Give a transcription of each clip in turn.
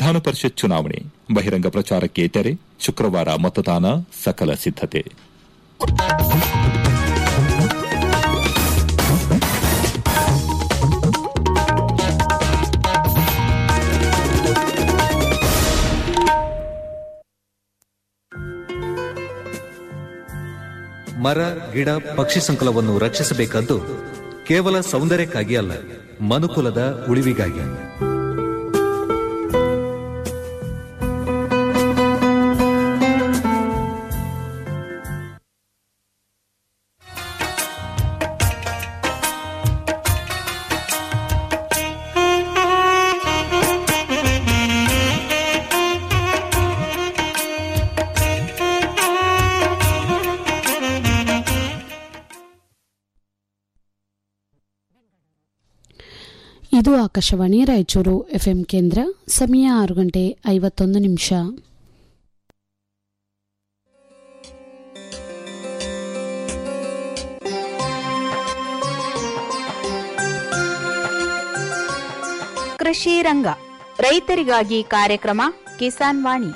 ವಿಧಾನ ಪರಿಷತ್ ಚುನಾವಣೆ ಬಹಿರಂಗ ಪ್ರಚಾರಕ್ಕೆ ತೆರೆ ಶುಕ್ರವಾರ ಮತದಾನ ಸಕಲ ಸಿದ್ದತೆ ಮರ ಗಿಡ ಪಕ್ಷಿ ಸಂಕುಲವನ್ನು ರಕ್ಷಿಸಬೇಕಾದ್ದು ಕೇವಲ ಸೌಂದರ್ಯಕ್ಕಾಗಿ ಅಲ್ಲ ಮನುಕುಲದ ಉಳಿವಿಗಾಗಿ ಇದು ಆಕಾಶವಾಣಿ ರಾಯಚೂರು ಎಫ್ಎಂ ಕೇಂದ್ರ ಸಮಯ ಆರು ಗಂಟೆ ಐವತ್ತೊಂದು ನಿಮಿಷ ಕೃಷಿ ರಂಗ ರೈತರಿಗಾಗಿ ಕಾರ್ಯಕ್ರಮ ಕಿಸಾನ್ ವಾಣಿ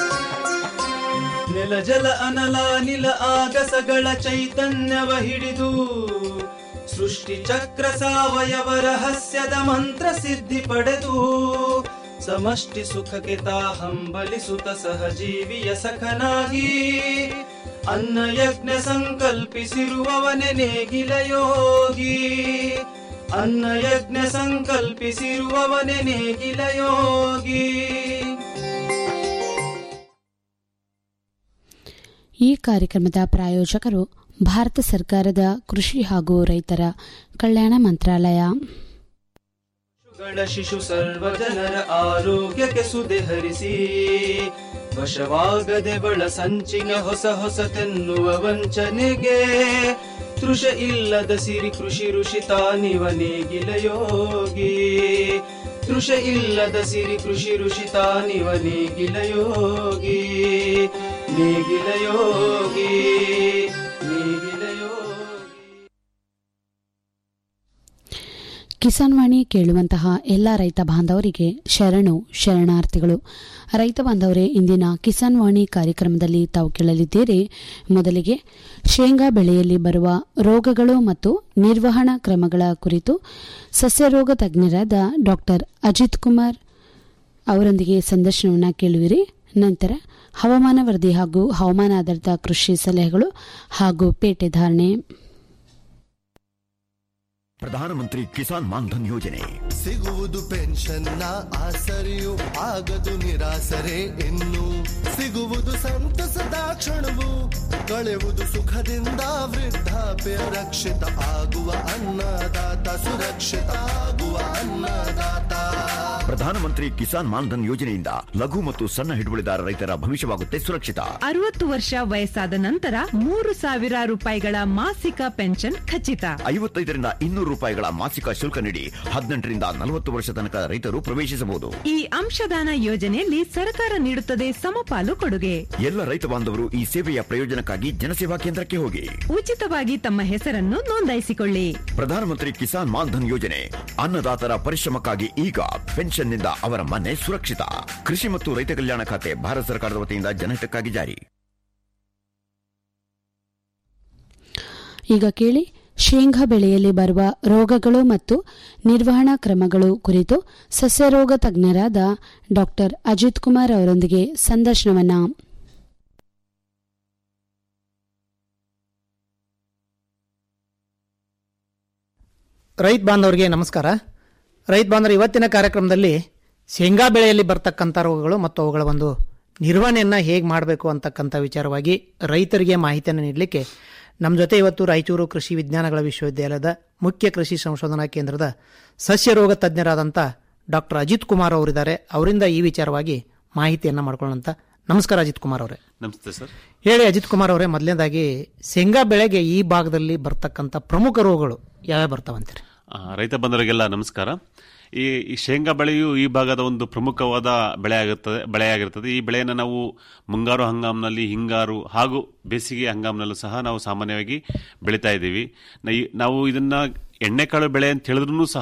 ನೆಲ ಜಲ ಅನಲ ನಿಲ ಆಗಸಗಳ ಚೈತನ್ಯವ ಹಿಡಿದು ಸೃಷ್ಟಿ ಚಕ್ರ ಸಾವಯವ ರಹಸ್ಯದ ಮಂತ್ರ ಸಿದ್ಧಿ ಪಡೆದು ಸಮಷ್ಟಿ ಸುಖಕ್ಕೆ ತಾ ಹಂಬಲಿಸುತ್ತ ಸಹಜೀವಿಯ ಸಖನಾಗಿ ಅನ್ನ ಯಜ್ಞ ಸಂಕಲ್ಪಿಸಿರುವವನೆ ನೇಗಿಲ ಯೋಗಿ ಅನ್ನ ಯಜ್ಞ ಸಂಕಲ್ಪಿಸಿರುವವನೆ ನೇಗಿಲ ಯೋಗಿ ಈ ಕಾರ್ಯಕ್ರಮದ ಪ್ರಾಯೋಜಕರು ಭಾರತ ಸರ್ಕಾರದ ಕೃಷಿ ಹಾಗೂ ರೈತರ ಕಲ್ಯಾಣ ಮಂತ್ರಾಲಯ ಗಳ ಶಿಶು ಸರ್ವ ಜನರ ಆರೋಗ್ಯಕ್ಕೆ ಸುದೆ ಹರಿಸಿ ವಶವಾಗದೆ ಬಳ ಸಂಚಿನ ಹೊಸ ಹೊಸತೆನ್ನುವ ವಂಚನೆಗೆ ತೃಷ ಇಲ್ಲದ ಸಿರಿ ಕೃಷಿ ಋಷಿ ತಾನಿವ ನೇಗಿಲ ಯೋಗಿ ತೃಷ ಇಲ್ಲದ ಸಿರಿ ಕೃಷಿ ಋಷಿ ತಾನಿವ ನೇಗಿಲ ಯೋಗಿ ನೇಗಿಲ ಯೋಗಿ ನೇಗಿಲ ಯೋಗಿ ಕಿಸಾನ್ ವಾಣಿ ಕೇಳುವಂತಹ ಎಲ್ಲ ರೈತ ಬಾಂಧವರಿಗೆ ಶರಣು ಶರಣಾರ್ಥಿಗಳು ರೈತ ಬಾಂಧವರೇ ಇಂದಿನ ಕಿಸಾನ್ ವಾಣಿ ಕಾರ್ಯಕ್ರಮದಲ್ಲಿ ತಾವು ಕೇಳಲಿದ್ದೀರಿ ಮೊದಲಿಗೆ ಶೇಂಗಾ ಬೆಳೆಯಲ್ಲಿ ಬರುವ ರೋಗಗಳು ಮತ್ತು ನಿರ್ವಹಣಾ ಕ್ರಮಗಳ ಕುರಿತು ಸಸ್ಯರೋಗ ತಜ್ಞರಾದ ಡಾಕ್ಟರ್ ಅಜಿತ್ ಕುಮಾರ್ ಅವರೊಂದಿಗೆ ಸಂದರ್ಶನವನ್ನು ಕೇಳುವಿರಿ ನಂತರ ಹವಾಮಾನ ವರದಿ ಹಾಗೂ ಹವಾಮಾನ ಆಧಾರಿತ ಕೃಷಿ ಸಲಹೆಗಳು ಹಾಗೂ ಪೇಟೆ ಧಾರಣೆ ಪ್ರಧಾನಮಂತ್ರಿ ಕಿಸಾನ್ ಮಾನ್ಧನ್ ಯೋಜನೆ ಸಿಗುವುದು ಪೆನ್ಷನ್ನ ಆಸರೆಯು ಆಗದು ನಿರಾಸರೆ ಇನ್ನು ಸಿಗುವುದು ಸಂತಸದ ಕ್ಷಣವು ಕಳೆಯುವುದು ಸುಖದಿಂದ ವೃದ್ಧಾಪ್ಯ ರಕ್ಷಿತ ಆಗುವ ಅನ್ನದಾತ ಸುರಕ್ಷಿತ ಆಗುವ ಅನ್ನದಾತ ಪ್ರಧಾನಮಂತ್ರಿ ಕಿಸಾನ್ ಮಾನ್ಧನ್ ಯೋಜನೆಯಿಂದ ಲಘು ಮತ್ತು ಸಣ್ಣ ಹಿಡುವಳಿದಾರ ರೈತರ ಭವಿಷ್ಯವಾಗುತ್ತೆ ಸುರಕ್ಷಿತ ಅರವತ್ತು ವರ್ಷ ವಯಸ್ಸಾದ ನಂತರ ಮೂರು ಸಾವಿರ ರೂಪಾಯಿಗಳ ಮಾಸಿಕ ಪೆನ್ಷನ್ ಖಚಿತ ಐವತ್ತೈದರಿಂದ ಇನ್ನೂರು ರೂಪಾಯಿಗಳ ಮಾಸಿಕ ಶುಲ್ಕ ನೀಡಿ ಹದಿನೆಂಟರಿಂದ ನಲವತ್ತು ವರ್ಷ ತನಕ ರೈತರು ಪ್ರವೇಶಿಸಬಹುದು ಈ ಅಂಶದಾನ ಯೋಜನೆಯಲ್ಲಿ ಸರ್ಕಾರ ನೀಡುತ್ತದೆ ಸಮಪಾಲು ಕೊಡುಗೆ ಎಲ್ಲ ರೈತ ಬಾಂಧವರು ಈ ಸೇವೆಯ ಪ್ರಯೋಜನಕ್ಕಾಗಿ ಜನಸೇವಾ ಕೇಂದ್ರಕ್ಕೆ ಹೋಗಿ ಉಚಿತವಾಗಿ ತಮ್ಮ ಹೆಸರನ್ನು ನೋಂದಾಯಿಸಿಕೊಳ್ಳಿ ಪ್ರಧಾನಮಂತ್ರಿ ಕಿಸಾನ್ ಮಾನ್ಧನ್ ಯೋಜನೆ ಅನ್ನದಾತರ ಪರಿಶ್ರಮಕ್ಕಾಗಿ ಈಗ ಪೆನ್ಷನ್ನಿಂದ ಅವರ ಮನೆ ಸುರಕ್ಷಿತ ಕೃಷಿ ಮತ್ತು ರೈತ ಕಲ್ಯಾಣ ಖಾತೆ ಭಾರತ ಸರ್ಕಾರದ ವತಿಯಿಂದ ಜನಹಿತಕ್ಕಾಗಿ ಜಾರಿ ಈಗ ಕೇಳಿ ಶೇಂಗಾ ಬೆಳೆಯಲ್ಲಿ ಬರುವ ರೋಗಗಳು ಮತ್ತು ನಿರ್ವಹಣಾ ಕ್ರಮಗಳು ಕುರಿತು ಸಸ್ಯರೋಗ ತಜ್ಞರಾದ ಡಾಕ್ಟರ್ ಅಜಿತ್ ಕುಮಾರ್ ಅವರೊಂದಿಗೆ ಸಂದರ್ಶನವನ್ನ ರೈತ ಬಾಂಧವರಿಗೆ ನಮಸ್ಕಾರ ರೈತ ಬಾಂಧವರು ಇವತ್ತಿನ ಕಾರ್ಯಕ್ರಮದಲ್ಲಿ ಶೇಂಗಾ ಬೆಳೆಯಲ್ಲಿ ಬರ್ತಕ್ಕಂಥ ರೋಗಗಳು ಮತ್ತು ಅವುಗಳ ಒಂದು ನಿರ್ವಹಣೆಯನ್ನು ಹೇಗೆ ಮಾಡಬೇಕು ಅಂತಕ್ಕಂಥ ವಿಚಾರವಾಗಿ ರೈತರಿಗೆ ಮಾಹಿತಿಯನ್ನು ನೀಡಲಿಕ್ಕೆ ನಮ್ಮ ಜೊತೆ ಇವತ್ತು ರಾಯಚೂರು ಕೃಷಿ ವಿಜ್ಞಾನಗಳ ವಿಶ್ವವಿದ್ಯಾಲಯದ ಮುಖ್ಯ ಕೃಷಿ ಸಂಶೋಧನಾ ಕೇಂದ್ರದ ಸಸ್ಯ ರೋಗ ತಜ್ಞರಾದಂಥ ಡಾಕ್ಟರ್ ಅಜಿತ್ ಕುಮಾರ್ ಅವರಿದ್ದಾರೆ ಅವರಿಂದ ಈ ವಿಚಾರವಾಗಿ ಮಾಹಿತಿಯನ್ನು ಮಾಡ್ಕೊಳ್ಳೋಂಥ ನಮಸ್ಕಾರ ಅಜಿತ್ ಕುಮಾರ್ ಅವರೇ ನಮಸ್ತೆ ಸರ್ ಹೇಳಿ ಅಜಿತ್ ಕುಮಾರ್ ಅವರೇ ಮೊದಲನೇದಾಗಿ ಶೇಂಗಾ ಬೆಳೆಗೆ ಈ ಭಾಗದಲ್ಲಿ ಬರ್ತಕ್ಕಂಥ ಪ್ರಮುಖ ರೋಗಗಳು ಯಾವ್ಯಾವ ಬರ್ತಾವಂತೀರಿ ಆ, ರೈತ ಬಂಧುಗಳಿಗೆಲ್ಲ ನಮಸ್ಕಾರ ಈ ಈ ಶೇಂಗಾ ಬೆಳೆಯು ಈ ಭಾಗದ ಒಂದು ಪ್ರಮುಖವಾದ ಬೆಳೆ ಆಗುತ್ತದೆ ಬೆಳೆಯಾಗಿರುತ್ತದೆ ಈ ಬೆಳೆಯನ್ನು ನಾವು ಮುಂಗಾರು ಹಂಗಾಮಿನಲ್ಲಿ ಹಿಂಗಾರು ಹಾಗೂ ಬೇಸಿಗೆ ಹಂಗಾಮಿನಲ್ಲೂ ಸಹ ನಾವು ಸಾಮಾನ್ಯವಾಗಿ ಬೆಳೀತಾ ಇದ್ದೀವಿ ನ- ಈ- ನಾವು ಇದನ್ನ ಎಣ್ಣೆಕಾಳು ಬೆಳೆ ಅಂತ ಹೇಳಿದ್ರೂ ಸಹ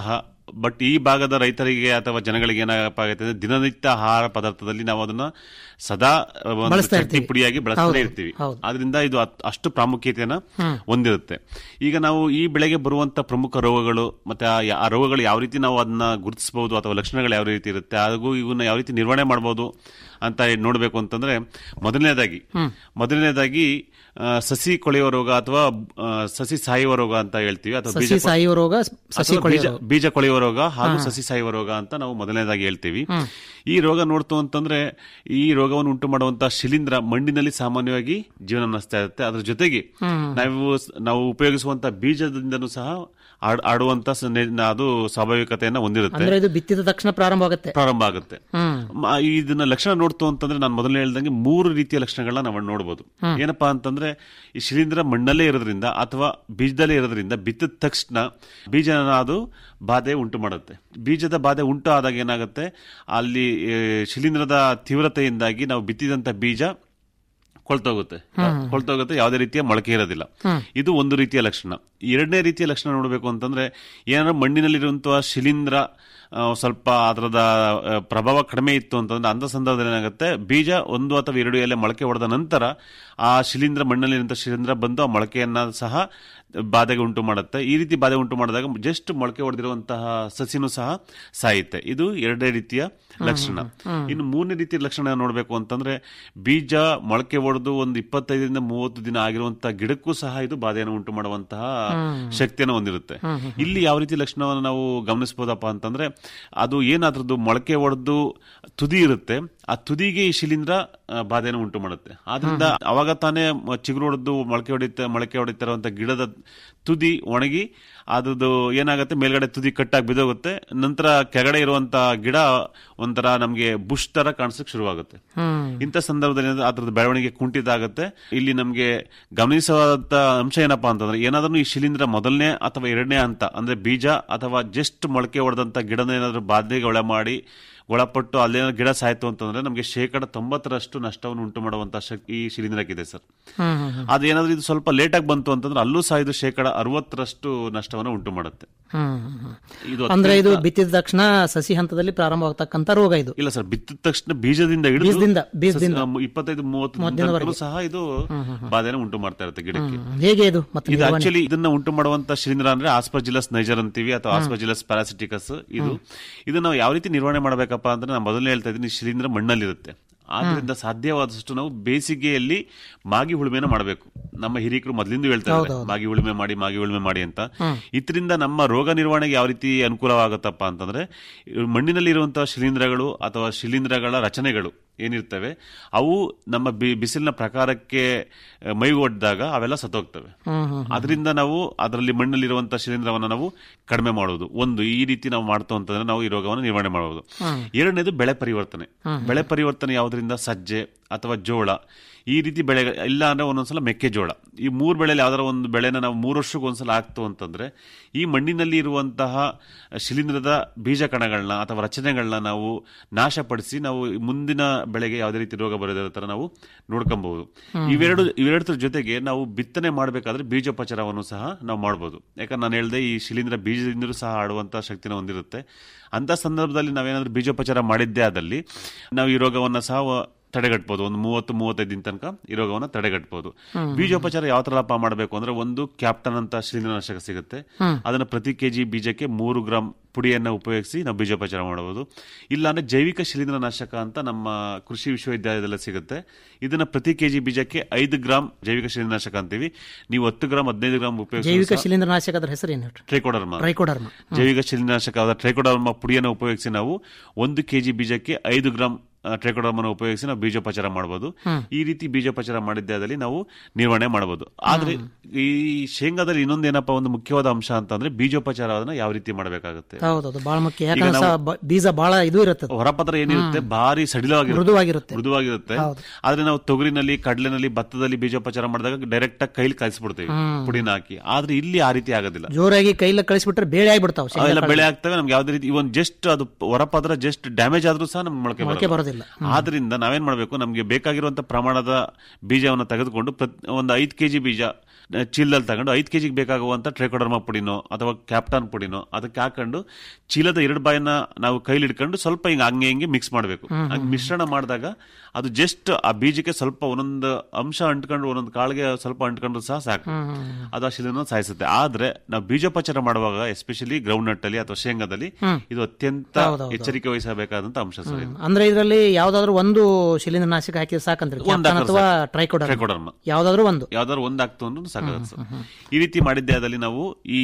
ಬಟ್ ಈ ಭಾಗದ ರೈತರಿಗೆ ಅಥವಾ ಜನಗಳಿಗೆ ಏನಪ್ಪ ಆಗೈತೆ ಅಂದ್ರೆ ದಿನನಿತ್ಯ ಆಹಾರ ಪದಾರ್ಥದಲ್ಲಿ ನಾವು ಅದನ್ನ ಸದಾ ಒಂದು ಬಳಸ್ತಾ ಚಟ್ನಿ ಇರ್ತೀವಿ. ಪುಡಿಯಾಗಿ ಬಳಸ್ತಾನೆ ಹೌದು, ಇರ್ತೀವಿ ಹೌದು. ಆದ್ರಿಂದ ಇದು ಅತ್- ಅಷ್ಟು ಪ್ರಾಮುಖ್ಯತೆಯನ್ನ ಹ್ಮ್. ಹೊಂದಿರುತ್ತೆ ಈಗ ನಾವು ಈ ಬೆಳೆಗೆ ಬರುವಂತ ಪ್ರಮುಖ ರೋಗಗಳು ಮತ್ತೆ ಆ ಯಾ- ಆ ರೋಗಗಳು ಯಾವ ರೀತಿ ನಾವು ಅದನ್ನ ಗುರುತಿಸಬಹುದು ಅಥವಾ ಲಕ್ಷಣಗಳು ಯಾವ ರೀತಿ ಇರುತ್ತೆ ಹಾಗೂ ಇವನ್ನ ಯಾವ ರೀತಿ ನಿರ್ವಹಣೆ ಮಾಡಬಹುದು ಅಂತ ನೋಡಬೇಕು ಅಂತಂದ್ರೆ ಮೊದಲನೇದಾಗಿ ಹ್ಮ್. ಮೊದಲನೇದಾಗಿ ಆ, ಸಸಿ ಕೊಳೆಯುವ ರೋಗ ಅಥವಾ ಆ, ಸಸಿ ಸಾಯುವ ರೋಗ ಅಂತ ಹೇಳ್ತೀವಿ ಅಥವಾ ಸಸಿ ಬೀಜ ಸಾಯುವ ರೋಗ ಸಸಿ ಅಥವಾ ಕೊಳೆಯುವ ಬೀಜ ರೋಗ. ಬೀಜ ಕೊಳೆಯುವ ರೋಗ ಹಾಗೂ ಹಾ. ಸಸಿ ಸಾಯುವ ರೋಗ ಅಂತ ನಾವು ಮೊದಲನೇದಾಗಿ ಹೇಳ್ತೀವಿ ಹ್ಮ್. ಈ ರೋಗ ನೋಡ್ತು ಅಂತಂದ್ರೆ ಈ ರೋಗವನ್ನು ಉಂಟು ಮಾಡುವಂತಹ ಶಿಲೀಂಧ್ರ ಮಣ್ಣಿನಲ್ಲಿ ಸಾಮಾನ್ಯವಾಗಿ ಜೀವನ ನಡೆಸ್ತಾ ಇರುತ್ತೆ ಅದ್ರ ಜೊತೆಗೆ ಹ್ಮ್. ನಾವು ನಾವು ಉಪಯೋಗಿಸುವಂತ ಬೀಜದಿಂದನೂ ಸಹ ಆಡ್- ಆಡುವಂತ ಸ- ನೆ- ಅದು ಸ್ವಾಭಾವಿಕತೆಯನ್ನ ಹೊಂದಿರುತ್ತೆ ಅಂದ್ರೆ ಇದು ಬಿತ್ತಿದ ತಕ್ಷಣ ಪ್ರಾರಂಭ ಆಗುತ್ತೆ ಪ್ರಾರಂಭ ಆಗುತ್ತೆ ಹ್ಮ್ ಮ- ಇದನ್ನ ಲಕ್ಷಣ ನೋಡ್ತು ಅಂತಂದ್ರೆ ನಾನು ಮೊದಲನೇ ಹೇಳ್ದಂಗೆ ಮೂರು ರೀತಿಯ ಲಕ್ಷಣಗಳನ್ನ ನಾವು ನೋಡಬಹುದು ಹ್ಮ್. ಏನಪ್ಪಾ ಅಂತಂದ್ರೆ ಈ ಶಿಲೀಂಧ್ರ ಮಣ್ಣಲ್ಲೇ ಇರೋದ್ರಿಂದ ಅಥವಾ ಬೀಜದಲ್ಲೇ ಇರೋದ್ರಿಂದ ಬಿತ್ತಿದ ತಕ್ಷಣ ಬೀಜನ ಅದು ಬಾಧೆ ಉಂಟು ಮಾಡುತ್ತೆ ಬೀಜದ ಬಾಧೆ ಉಂಟು ಆದಾಗ ಏನಾಗುತ್ತೆ ಅಲ್ಲಿ ಆ, ಶಿಲೀಂಧ್ರದ ತೀವ್ರತೆಯಿಂದಾಗಿ ನಾವು ಬಿತ್ತಿದಂತ ಬೀಜ ಕೊಳ್ತೋಗುತ್ತೆ ಹ್ಮ್. ಕೊಳ್ತೋಗುತ್ತೆ ಯಾವುದೇ ರೀತಿಯ ಮೊಳಕೆ ಇರೋದಿಲ್ಲ ಹ್ಮ್. ಇದು ಒಂದು ರೀತಿಯ ಲಕ್ಷಣ ಎರಡನೇ ರೀತಿಯ ಲಕ್ಷಣ ನೋಡಬೇಕು ಅಂತಂದ್ರೆ ಏನಾದ್ರು ಮಣ್ಣಿನಲ್ಲಿರುವಂತಹ ಶಿಲೀಂಧ್ರ ಆ, ಸ್ವಲ್ಪ ಅದರದ ಆ, ಪ್ರಭಾವ ಕಡಿಮೆ ಇತ್ತು ಅಂತಂದ್ರೆ ಅಂತ ಸಂದರ್ಭದಲ್ಲಿ ಏನಾಗುತ್ತೆ ಬೀಜ ಒಂದು ಅಥವಾ ಎರಡು ಎಲೆ ಮೊಳಕೆ ಹೊಡೆದ ನಂತರ ಆ ಶಿಲೀಂಧ್ರ ಮಣ್ಣಲ್ಲಿರುವಂತಹ ಶಿಲೀಂಧ್ರ ಬಂದು ಆ ಮೊಳಕೆಯನ್ನ ಸಹ ಬಾಧೆಗೆ ಉಂಟು ಮಾಡುತ್ತೆ ಈ ರೀತಿ ಬಾಧೆ ಉಂಟು ಮಾಡಿದಾಗ ಜಸ್ಟ್ ಮೊಳಕೆ ಹೊಡೆದಿರುವಂತಹ ಸಸಿನೂ ಸಹ ಸಾಯುತ್ತೆ ಇದು ಎರಡನೇ ರೀತಿಯ ಲಕ್ಷಣ ಹ್ಮ್. ಇನ್ನು ಮೂರನೇ ರೀತಿಯ ಲಕ್ಷಣ ನೋಡಬೇಕು ಅಂತಂದ್ರೆ ಬೀಜ ಮೊಳಕೆ ಹೊಡೆದು ಒಂದು ಇಪ್ಪತ್ತೈದರಿಂದ ಮೂವತ್ತು ದಿನ ಆಗಿರುವಂತಹ ಗಿಡಕ್ಕೂ ಸಹ ಇದು ಬಾಧೆಯನ್ನು ಉಂಟು ಮಾಡುವಂತಹ ಹ್ಮ್. ಶಕ್ತಿಯನ್ನು ಹೊಂದಿರುತ್ತೆ ಹ್ಮ್, ಹ್ಮ್, ಇಲ್ಲಿ ಯಾವ ರೀತಿ ಲಕ್ಷಣವನ್ನು ನಾವು ಗಮನಿಸಬಹುದಪ್ಪ ಅಂತಂದ್ರೆ ಅದು ಏನಾದ್ರದ್ದು ಮೊಳಕೆ ಹೊಡೆದು ತುದಿ ಇರುತ್ತೆ ಆ ತುದಿಗೆ ಈ ಶಿಲೀಂಧ್ರ ಆ, ಬಾಧೆಯನ್ನು ಉಂಟು ಮಾಡುತ್ತೆ ಆದ್ರಿಂದ ಅವಾಗ ತಾನೇ ಮ- ಚಿಗುರು ಹೊಡೆದು ಮೊಳಕೆ ಹೊಡಿತ ಮೊಳಕೆ ಹೊಡಿತಿರುವಂತ ಗಿಡದ ತುದಿ ಒಣಗಿ ಅದ್ರದ್ದು ಏನಾಗುತ್ತೆ ಮೇಲ್ಗಡೆ ತುದಿ ಕಟ್ಟಾಗಿ ಬಿದ್ದೋಗುತ್ತೆ ನಂತರ ಕೆಳಗಡೆ ಇರುವಂತ ಗಿಡ ಒಂಥರ ನಮ್ಗೆ ಬುಷ್ ತರ ಕಾಣಿಸಕ್ ಶುರುವಾಗುತ್ತೆ ಹ್ಮ್ ಇಂಥ ಸಂದರ್ಭದಲ್ಲಿ ಏನಾದ್ರು ಅದ್ರದ್ದು ಬೆಳವಣಿಗೆ ಕುಂಠಿತ ಆಗುತ್ತೆ ಇಲ್ಲಿ ನಮಗೆ ಗಮನಿಸುವಂತ ಅಂಶ ಏನಪ್ಪಾ ಅಂತಂದ್ರೆ ಏನಾದ್ರೂ ಈ ಶಿಲೀಂಧ್ರ ಮೊದಲನೇ ಅಥವಾ ಎರಡನೇ ಹಂತ ಅಂದ್ರೆ ಬೀಜ ಅಥವಾ ಜಸ್ಟ್ ಮೊಳಕೆ ಹೊಡೆದಂತ ಗಿಡನ ಏನಾದ್ರೂ ಬಾಧೆಗೆ ಒಳ ಮಾಡಿ ಒಳಪಟ್ಟು ಅಲ್ಲೇನಾದ್ರು ಗಿಡ ಸಾಯ್ತು ಅಂತಂದ್ರೆ ನಮಗೆ ಶೇಕಡ ತೊಂಬತ್ತರಷ್ಟು ನಷ್ಟವನ್ನು ಉಂಟು ಮಾಡುವಂತ ಶಕ್ತಿ ಈ ಶಿಲೀಂಧ್ರಕ್ಕಿದೆ ಸರ್ ಹ್ಮ್ ಹ್ಮ್ ಹ್ಮ್. ಅದೇನಾದ್ರೂ ಇದು ಸ್ವಲ್ಪ ಲೇಟ್ ಆಗಿ ಬಂತು ಅಂತಂದ್ರೆ ಅಲ್ಲೂ ಸಹ ಇದು ಶೇಕಡ ಅರವತ್ತರಷ್ಟು ನಷ್ಟವನ್ನು ಉಂಟು ಮಾಡುತ್ತೆ ಹ್ಮ್, ಹ್ಮ್, ಹ್ಮ್. ಇದು ಅಂದ್ರೆ ಇದು ಅತ್ಯಂತ- ಬಿತ್ತಿದ ತಕ್ಷಣ ಸಸಿ ಹಂತದಲ್ಲಿ ಪ್ರಾರಂಭವಾಗ್ತಕ್ಕಂಥ ರೋಗ ಇದು ಇಲ್ಲ ಸರ್ ಬಿತ್ತಿದ ತಕ್ಷಣ ಬೀಜದಿಂದ ಹಿಡಿದು ಬೀಜದಿಂದ- ಬೀಜದಿಂದ. ಸಸಿ- ಇಪ್ಪತ್ತೈದು ಮೂವತ್ತು ಮೂವತ್ತು ದಿನದವರೆಗೂ ದಿನದವರೆಗೆ. ಸಹ ಇದು ಬಾಧೆನ ಉಂಟು ಮಾಡ್ತಾ ಇರುತ್ತೆ ಗಿಡಕ್ಕೆ ಹ್ಮ್. ಹೇಗೆ ಇದು ಮತ್ತೆ ಇದು ನಿರ್ವಹಣೆ? ಆಕ್ಚುಲಿ ಇದನ್ನ ಉಂಟು ಮಾಡುವಂತ ಶಿಲೀಂಧ್ರ ಅಂದ್ರೆ ಆಸ್ಪಜಿಲಸ್ ನೈಜರ್ ಅಂತೀವಿ ಅಥವಾ ಆಸ್ಪಜಿಲಸ್ ಪ್ಯಾರಾಸಿಟಿಕಸ್ ಇದು ಇದು ನಾವು ಯಾವ ರೀತಿ ನಿರ್ವಹಣೆ ಮಾಡಬೇಕಪ್ಪ ಅಂದ್ರೆ ನಾನು ಮೊದಲನೇ ಹೇಳ್ತಾ ಇದ್ದೀನಿ ಶಿಲೀಂಧ್ರ ಮಣ್ಣಲ್ಲಿರುತ್ತೆ ಆದ್ರಿಂದ ಸಾಧ್ಯವಾದಷ್ಟು ನಾವು ಬೇಸಿಗೆಯಲ್ಲಿ ಮಾಗಿ ಉಳುಮೆನ ಮಾಡಬೇಕು ನಮ್ಮ ಹಿರಿಕರು ಮೊದಲಿಂದ ಹೇಳ್ತಾ ಇದ್ದಾರೆ ಹೌದೌದು. ಮಾಗಿ ಉಳುಮೆ ಮಾಡಿ ಮಾಗಿ ಉಳುಮೆ ಮಾಡಿ ಅಂತ ಹ್ಮ್. ಇದರಿಂದ ನಮ್ಮ ರೋಗ ನಿರ್ವಹಣೆಗೆ ಯಾವ ರೀತಿ ಅನುಕೂಲವಾಗುತ್ತಪ್ಪ ಅಂತಂದ್ರೆ ಮಣ್ಣಿನಲ್ಲಿ ಇರುವಂತಹ ಶಿಲೀಂಧ್ರಗಳು ಅಥವಾ ಶಿಲೀಂಧ್ರಗಳ ರಚನೆಗಳು ಏನಿರ್ತವೆ ಅವು ನಮ್ಮ ಬಿ- ಬಿಸಿಲಿನ ಪ್ರಕಾರಕ್ಕೆ ಆ, ಮೈಗೊಡ್ದಾಗ ಅವೆಲ್ಲ ಸತ್ತೋಗ್ತವೆ ಹ್ಮ್, ಹ್ಮ್, ಅದರಿಂದ ನಾವು ಅದರಲ್ಲಿ ಮಣ್ಣಲ್ಲಿರುವಂತಹ ಶಿಲೀಂಧ್ರವನ್ನು ನಾವು ಕಡಿಮೆ ಮಾಡುವುದು ಒಂದು ಈ ರೀತಿ ನಾವು ಮಾಡ್ತು ಅಂತಂದ್ರೆ ನಾವು ಈ ರೋಗವನ್ನು ನಿರ್ವಹಣೆ ಮಾಡಬಹುದು ಹ್ಮ್. ಎರಡನೇದು ಬೆಳೆ ಪರಿವರ್ತನೆ ಹ್ಮ್. ಬೆಳೆ ಪರಿವರ್ತನೆ ಯಾವುದರಿಂದ ಸಜ್ಜೆ ಅಥವಾ ಜೋಳ ಈ ರೀತಿ ಬೆಳೆ ಇಲ್ಲ ಅಂದ್ರೆ ಒಂದೊಂದ್ಸಲ ಮೆಕ್ಕೆಜೋಳ ಈ ಮೂರು ಬೆಳೆಯಲ್ಲಿ ಯಾವ್ದಾರ ಒಂದು ಬೆಳೆನ ನಾವು ಮೂರು ವರ್ಷಕ್ಕೆ ಒಂದ್ಸಲ ಹಾಕ್ತು ಅಂತಂದ್ರೆ ಈ ಮಣ್ಣಿನಲ್ಲಿ ಇರುವಂತಹ ಶಿಲೀಂಧ್ರದ ಬೀಜ ಕಣಗಳನ್ನ ಅಥವಾ ರಚನೆಗಳನ್ನ ನಾವು ನಾಶಪಡಿಸಿ ನಾವು ಮುಂದಿನ ಬೆಳೆಗೆ ಯಾವುದೇ ರೀತಿ ರೋಗ ಬರೋದ್ರ ತರ ನಾವು ನೋಡ್ಕೊಬಹುದು ಇವೆರಡು ಇವೆರಡರ ಜೊತೆಗೆ ನಾವು ಬಿತ್ತನೆ ಮಾಡಬೇಕಾದ್ರೆ ಬೀಜೋಪಚಾರವನ್ನು ಸಹ ನಾವು ಮಾಡಬಹುದು ಯಾಕಂದ್ರೆ ನಾನು ಹೇಳ್ದೆ ಈ ಶಿಲೀಂಧ್ರ ಬೀಜದಿಂದಲೂ ಸಹ ಆಡುವಂತ ಶಕ್ತಿನ ಹೊಂದಿರುತ್ತೆ ಅಂತ ಸಂದರ್ಭದಲ್ಲಿ ನಾವೇನಾದ್ರೂ ಬೀಜೋಪಚಾರ ಮಾಡಿದ್ದೇ ಆದಲ್ಲಿ ನಾವು ಈ ರೋಗವನ್ನ ಸಹ ತಡೆಗಟ್ಬೋದು ಒಂದು ಮೂವತ್ತು ಮೂವತ್ತೈದು ದಿನ ತನಕ ಈ ರೋಗವನ್ನು ತಡೆಗಟ್ಬೋದು ಬೀಜೋಪಚಾರ ಯಾವ ತರ ಮಾಡಬೇಕು ಅಂದ್ರೆ ಒಂದು ಕ್ಯಾಪ್ಟನ್ ಅಂತ ಶಿಲೀಂಧ್ರನಾಶಕ ಸಿಗುತ್ತೆ ಹ್ಮ್. ಅದನ್ನ ಪ್ರತಿ ಕೆಜಿ ಬೀಜಕ್ಕೆ ಮೂರು ಗ್ರಾಂ ಪುಡಿಯನ್ನ ಉಪಯೋಗಿಸಿ ನಾವು ಬೀಜೋಪಚಾರ ಮಾಡಬಹುದು ಇಲ್ಲಾಂದ್ರೆ ಜೈವಿಕ ಶಿಲೀಂಧ್ರನಾಶಕ ಅಂತ ನಮ್ಮ ಕೃಷಿ ವಿಶ್ವವಿದ್ಯಾಲಯದಲ್ಲಿ ಸಿಗುತ್ತೆ ಇದನ್ನ ಪ್ರತಿ ಕೆಜಿ ಬೀಜಕ್ಕೆ ಐದು ಗ್ರಾಂ ಜೈವಿಕ ಶಿಲೀಂಧ್ರನಾಶಕ ಅಂತೀವಿ ನೀವು ಹತ್ತು ಗ್ರಾಂ ಹದಿನೈದು ಗ್ರಾಂ ಜೈವಿಕ ಉಪಯೋಗಿಸಿ ಶಿಲೀಂಧ್ರನಾಶಕದ ಹೆಸರು ಏನು ಹೇಳ್ರಿ ಟ್ರೈಕೋಡರ್ಮಾ ಟ್ರೈಕೋಡರ್ಮ ಜೈವಿಕ ಶಿಲೀಂಧ್ರನಾಶಕವಾದ ಟ್ರೈಕೋಡರ್ಮಾ ಪುಡಿಯನ್ನು ಉಪಯೋಗಿಸಿ ನಾವು ಒಂದು ಕೆಜಿ ಬೀಜಕ್ಕೆ ಐದು ಗ್ರಾಂ ಟ್ರೈಕೋಡರ್ಮನ್ನು ಉಪಯೋಗಿಸಿ ನಾವು ಬೀಜೋಪಚಾರ ಮಾಡಬಹುದು ಹ್ಮ್. ಈ ರೀತಿ ಬೀಜೋಪಚಾರ ಮಾಡಿದ್ದೇ ಆದಲ್ಲಿ ನಾವು ನಿರ್ವಹಣೆ ಮಾಡಬಹುದು ಆದ್ರೆ ಈ ಶೇಂಗಾದಲ್ಲಿ ಇನ್ನೊಂದೇನಪ್ಪ ಒಂದು ಮುಖ್ಯವಾದ ಅಂಶ ಅಂತಂದ್ರೆ ಬೀಜೋಪಚಾರವನ್ನ ಯಾವ ರೀತಿ ಮಾಡಬೇಕಾಗುತ್ತೆ ಹೌದೌದು ಬಹಳ ಮುಖ್ಯ ಈಗ ಯಾಕಂದ್ರೆ ನಾವು- ಸ- ಬ- ಬೀಜ ಬಹಳ ಇದು ಇರುತ್ತೆ ಅದು. ಹೊರಪತ್ರ ಏನಿರುತ್ತೆ ಭಾರಿ ಸಡಿಲವಾಗಿರುತ್ತೆ ಮೃದುವಾಗಿರುತ್ತೆ ಮೃದುವಾಗಿರುತ್ತೆ ಹೌದು. ಆದ್ರೆ ನಾವು ತೊಗರಿನಲ್ಲಿ ಕಡಲೆನಲ್ಲಿ ಭತ್ತದಲ್ಲಿ ಬೀಜೋಪಚಾರ ಮಾಡಿದಾಗ ಡೈರೆಕ್ಟ್ ಆಗಿ ಕೈಲಿ ಕಲಿಸ್ಬಿಡ್ತೀವಿ ಹ್ಮ್. ಪುಡಿನ ಹಾಕಿ ಆದ್ರೆ ಇಲ್ಲಿ ಆ ರೀತಿ ಆಗೋದಿಲ್ಲ ಜೋರಾಗಿ ಕೈಲ ಕಳಿಸ್ಬಿಟ್ರೆ ಬೇಳೆ ಆಗ್ಬಿಡ್ತಾವ ಶೇಂಗಾ ಅವೆಲ್ಲ ಕಾಳು. ಬೆಳೆ ಆಗ್ತವೆ ನಮ್ಗೆ ಯಾವ್ದೇ ರೀತಿ ಇವನ್ ಜಸ್ಟ್ ಅದು ಹೊರಪದ್ರ ಜಸ್ಟ್ ಡ್ಯಾಮೇಜ್ ಆದ್ರೂ ಸಹ ನಮ್ಗೆ ಮೊಳಕೆ ಮೊಳಕೆ ಬರೋದಿಲ್ಲ ಬರೋದಿಲ್ಲ ಆದ್ರಿಂದ ನಾವೇನ್ ಮಾಡ್ಬೇಕು ನಮ್ಗೆ ಬೇಕಾಗಿರುವಂತ ಪ್ರಮಾಣದ ಬೀಜವನ್ನು ತೆಗೆದುಕೊಂಡು ಪ್ರತ್- ಒಂದು ಐದು ಕೆಜಿ ಬೀಜ ಆ, ಚೀಲದಲ್ಲಿ ತಗೊಂಡು ಐದು ಕೆಜಿಗೆ ಬೇಕಾಗುವಂತ ಟ್ರೈಕೋಡರ್ಮಾ ಪುಡಿನೋ ಅಥವಾ ಕ್ಯಾಪ್ಟಾನ್ ಪುಡಿನೋ ಅದಕ್ಕೆ ಹಾಕೊಂಡು ಚೀಲದ ಎರಡು ಬಾಯನ್ನ ನಾವು ಕೈಲಿ ಹಿಡ್ಕೊಂಡು ಸ್ವಲ್ಪ ಹಿಂಗೆ ಹಂಗೆ ಹಿಂಗೆ ಮಿಕ್ಸ್ ಮಾಡಬೇಕು ಹ್ಮ್, ಹಂಗೆ ಮಿಶ್ರಣ ಮಾಡಿದಾಗ ಅದು ಜಸ್ಟ್ ಆ ಬೀಜಕ್ಕೆ ಸ್ವಲ್ಪ ಒಂದೊಂದು ಅಂಶ ಅಂಟ್ಕೊಂಡು ಒಂದೊಂದು ಕಾಳಿಗೆ ಸ್ವಲ್ಪ ಅಂಟ್ಕೊಂಡು ಸಹ ಸಾಕು ಹ್ಮ್, ಹ್ಮ್, ಅದು ಆ ಶಿಲೆನ ಸಾಯಿಸುತ್ತೆ ಆದ್ರೆ ನಾವು ಬೀಜೋಪಚಾರ ಮಾಡುವಾಗ ಎಸ್ಪೆಷಲಿ ಗ್ರೌಂಡ್ ನಟ್ ಅಲ್ಲಿ ಅಥವಾ ಶೇಂಗಾದಲ್ಲಿ ಹ್ಮ್. ಇದು ಅತ್ಯಂತ ಹೌದೌದು. ಎಚ್ಚರಿಕೆ ವಹಿಸಬೇಕಾದಂತ ಅಂಶ ಸರ್ ಇದು. ಅಂದ್ರೆ ಇದರಲ್ಲಿ ಯಾವ್ದಾದ್ರು ಒಂದು ಶಿಲೀಂಧ್ರ ನಾಶಕ ಹಾಕಿದ್ರೆ ಸಾಕಂದ್ರೆ ಒಂದ್ ಕ್ಯಾಪ್ಟನ್ ಹಾಕಿದ್ರೆ ಅಥವಾ ಸಾಕು. Trichoderma trichoderma. ಯಾವ್ದಾದ್ರು ಒಂದು ಯಾವ್ದಾದ್ರು ಒಂದ್ ಆಗ್ತು ಅಂದ್ರೂ ಸಾಕಾಗುತ್ತೆ ಸರ್ ಈ ರೀತಿ ಮಾಡಿದ್ದೆ ಆದಲ್ಲಿ ನಾವು ಈ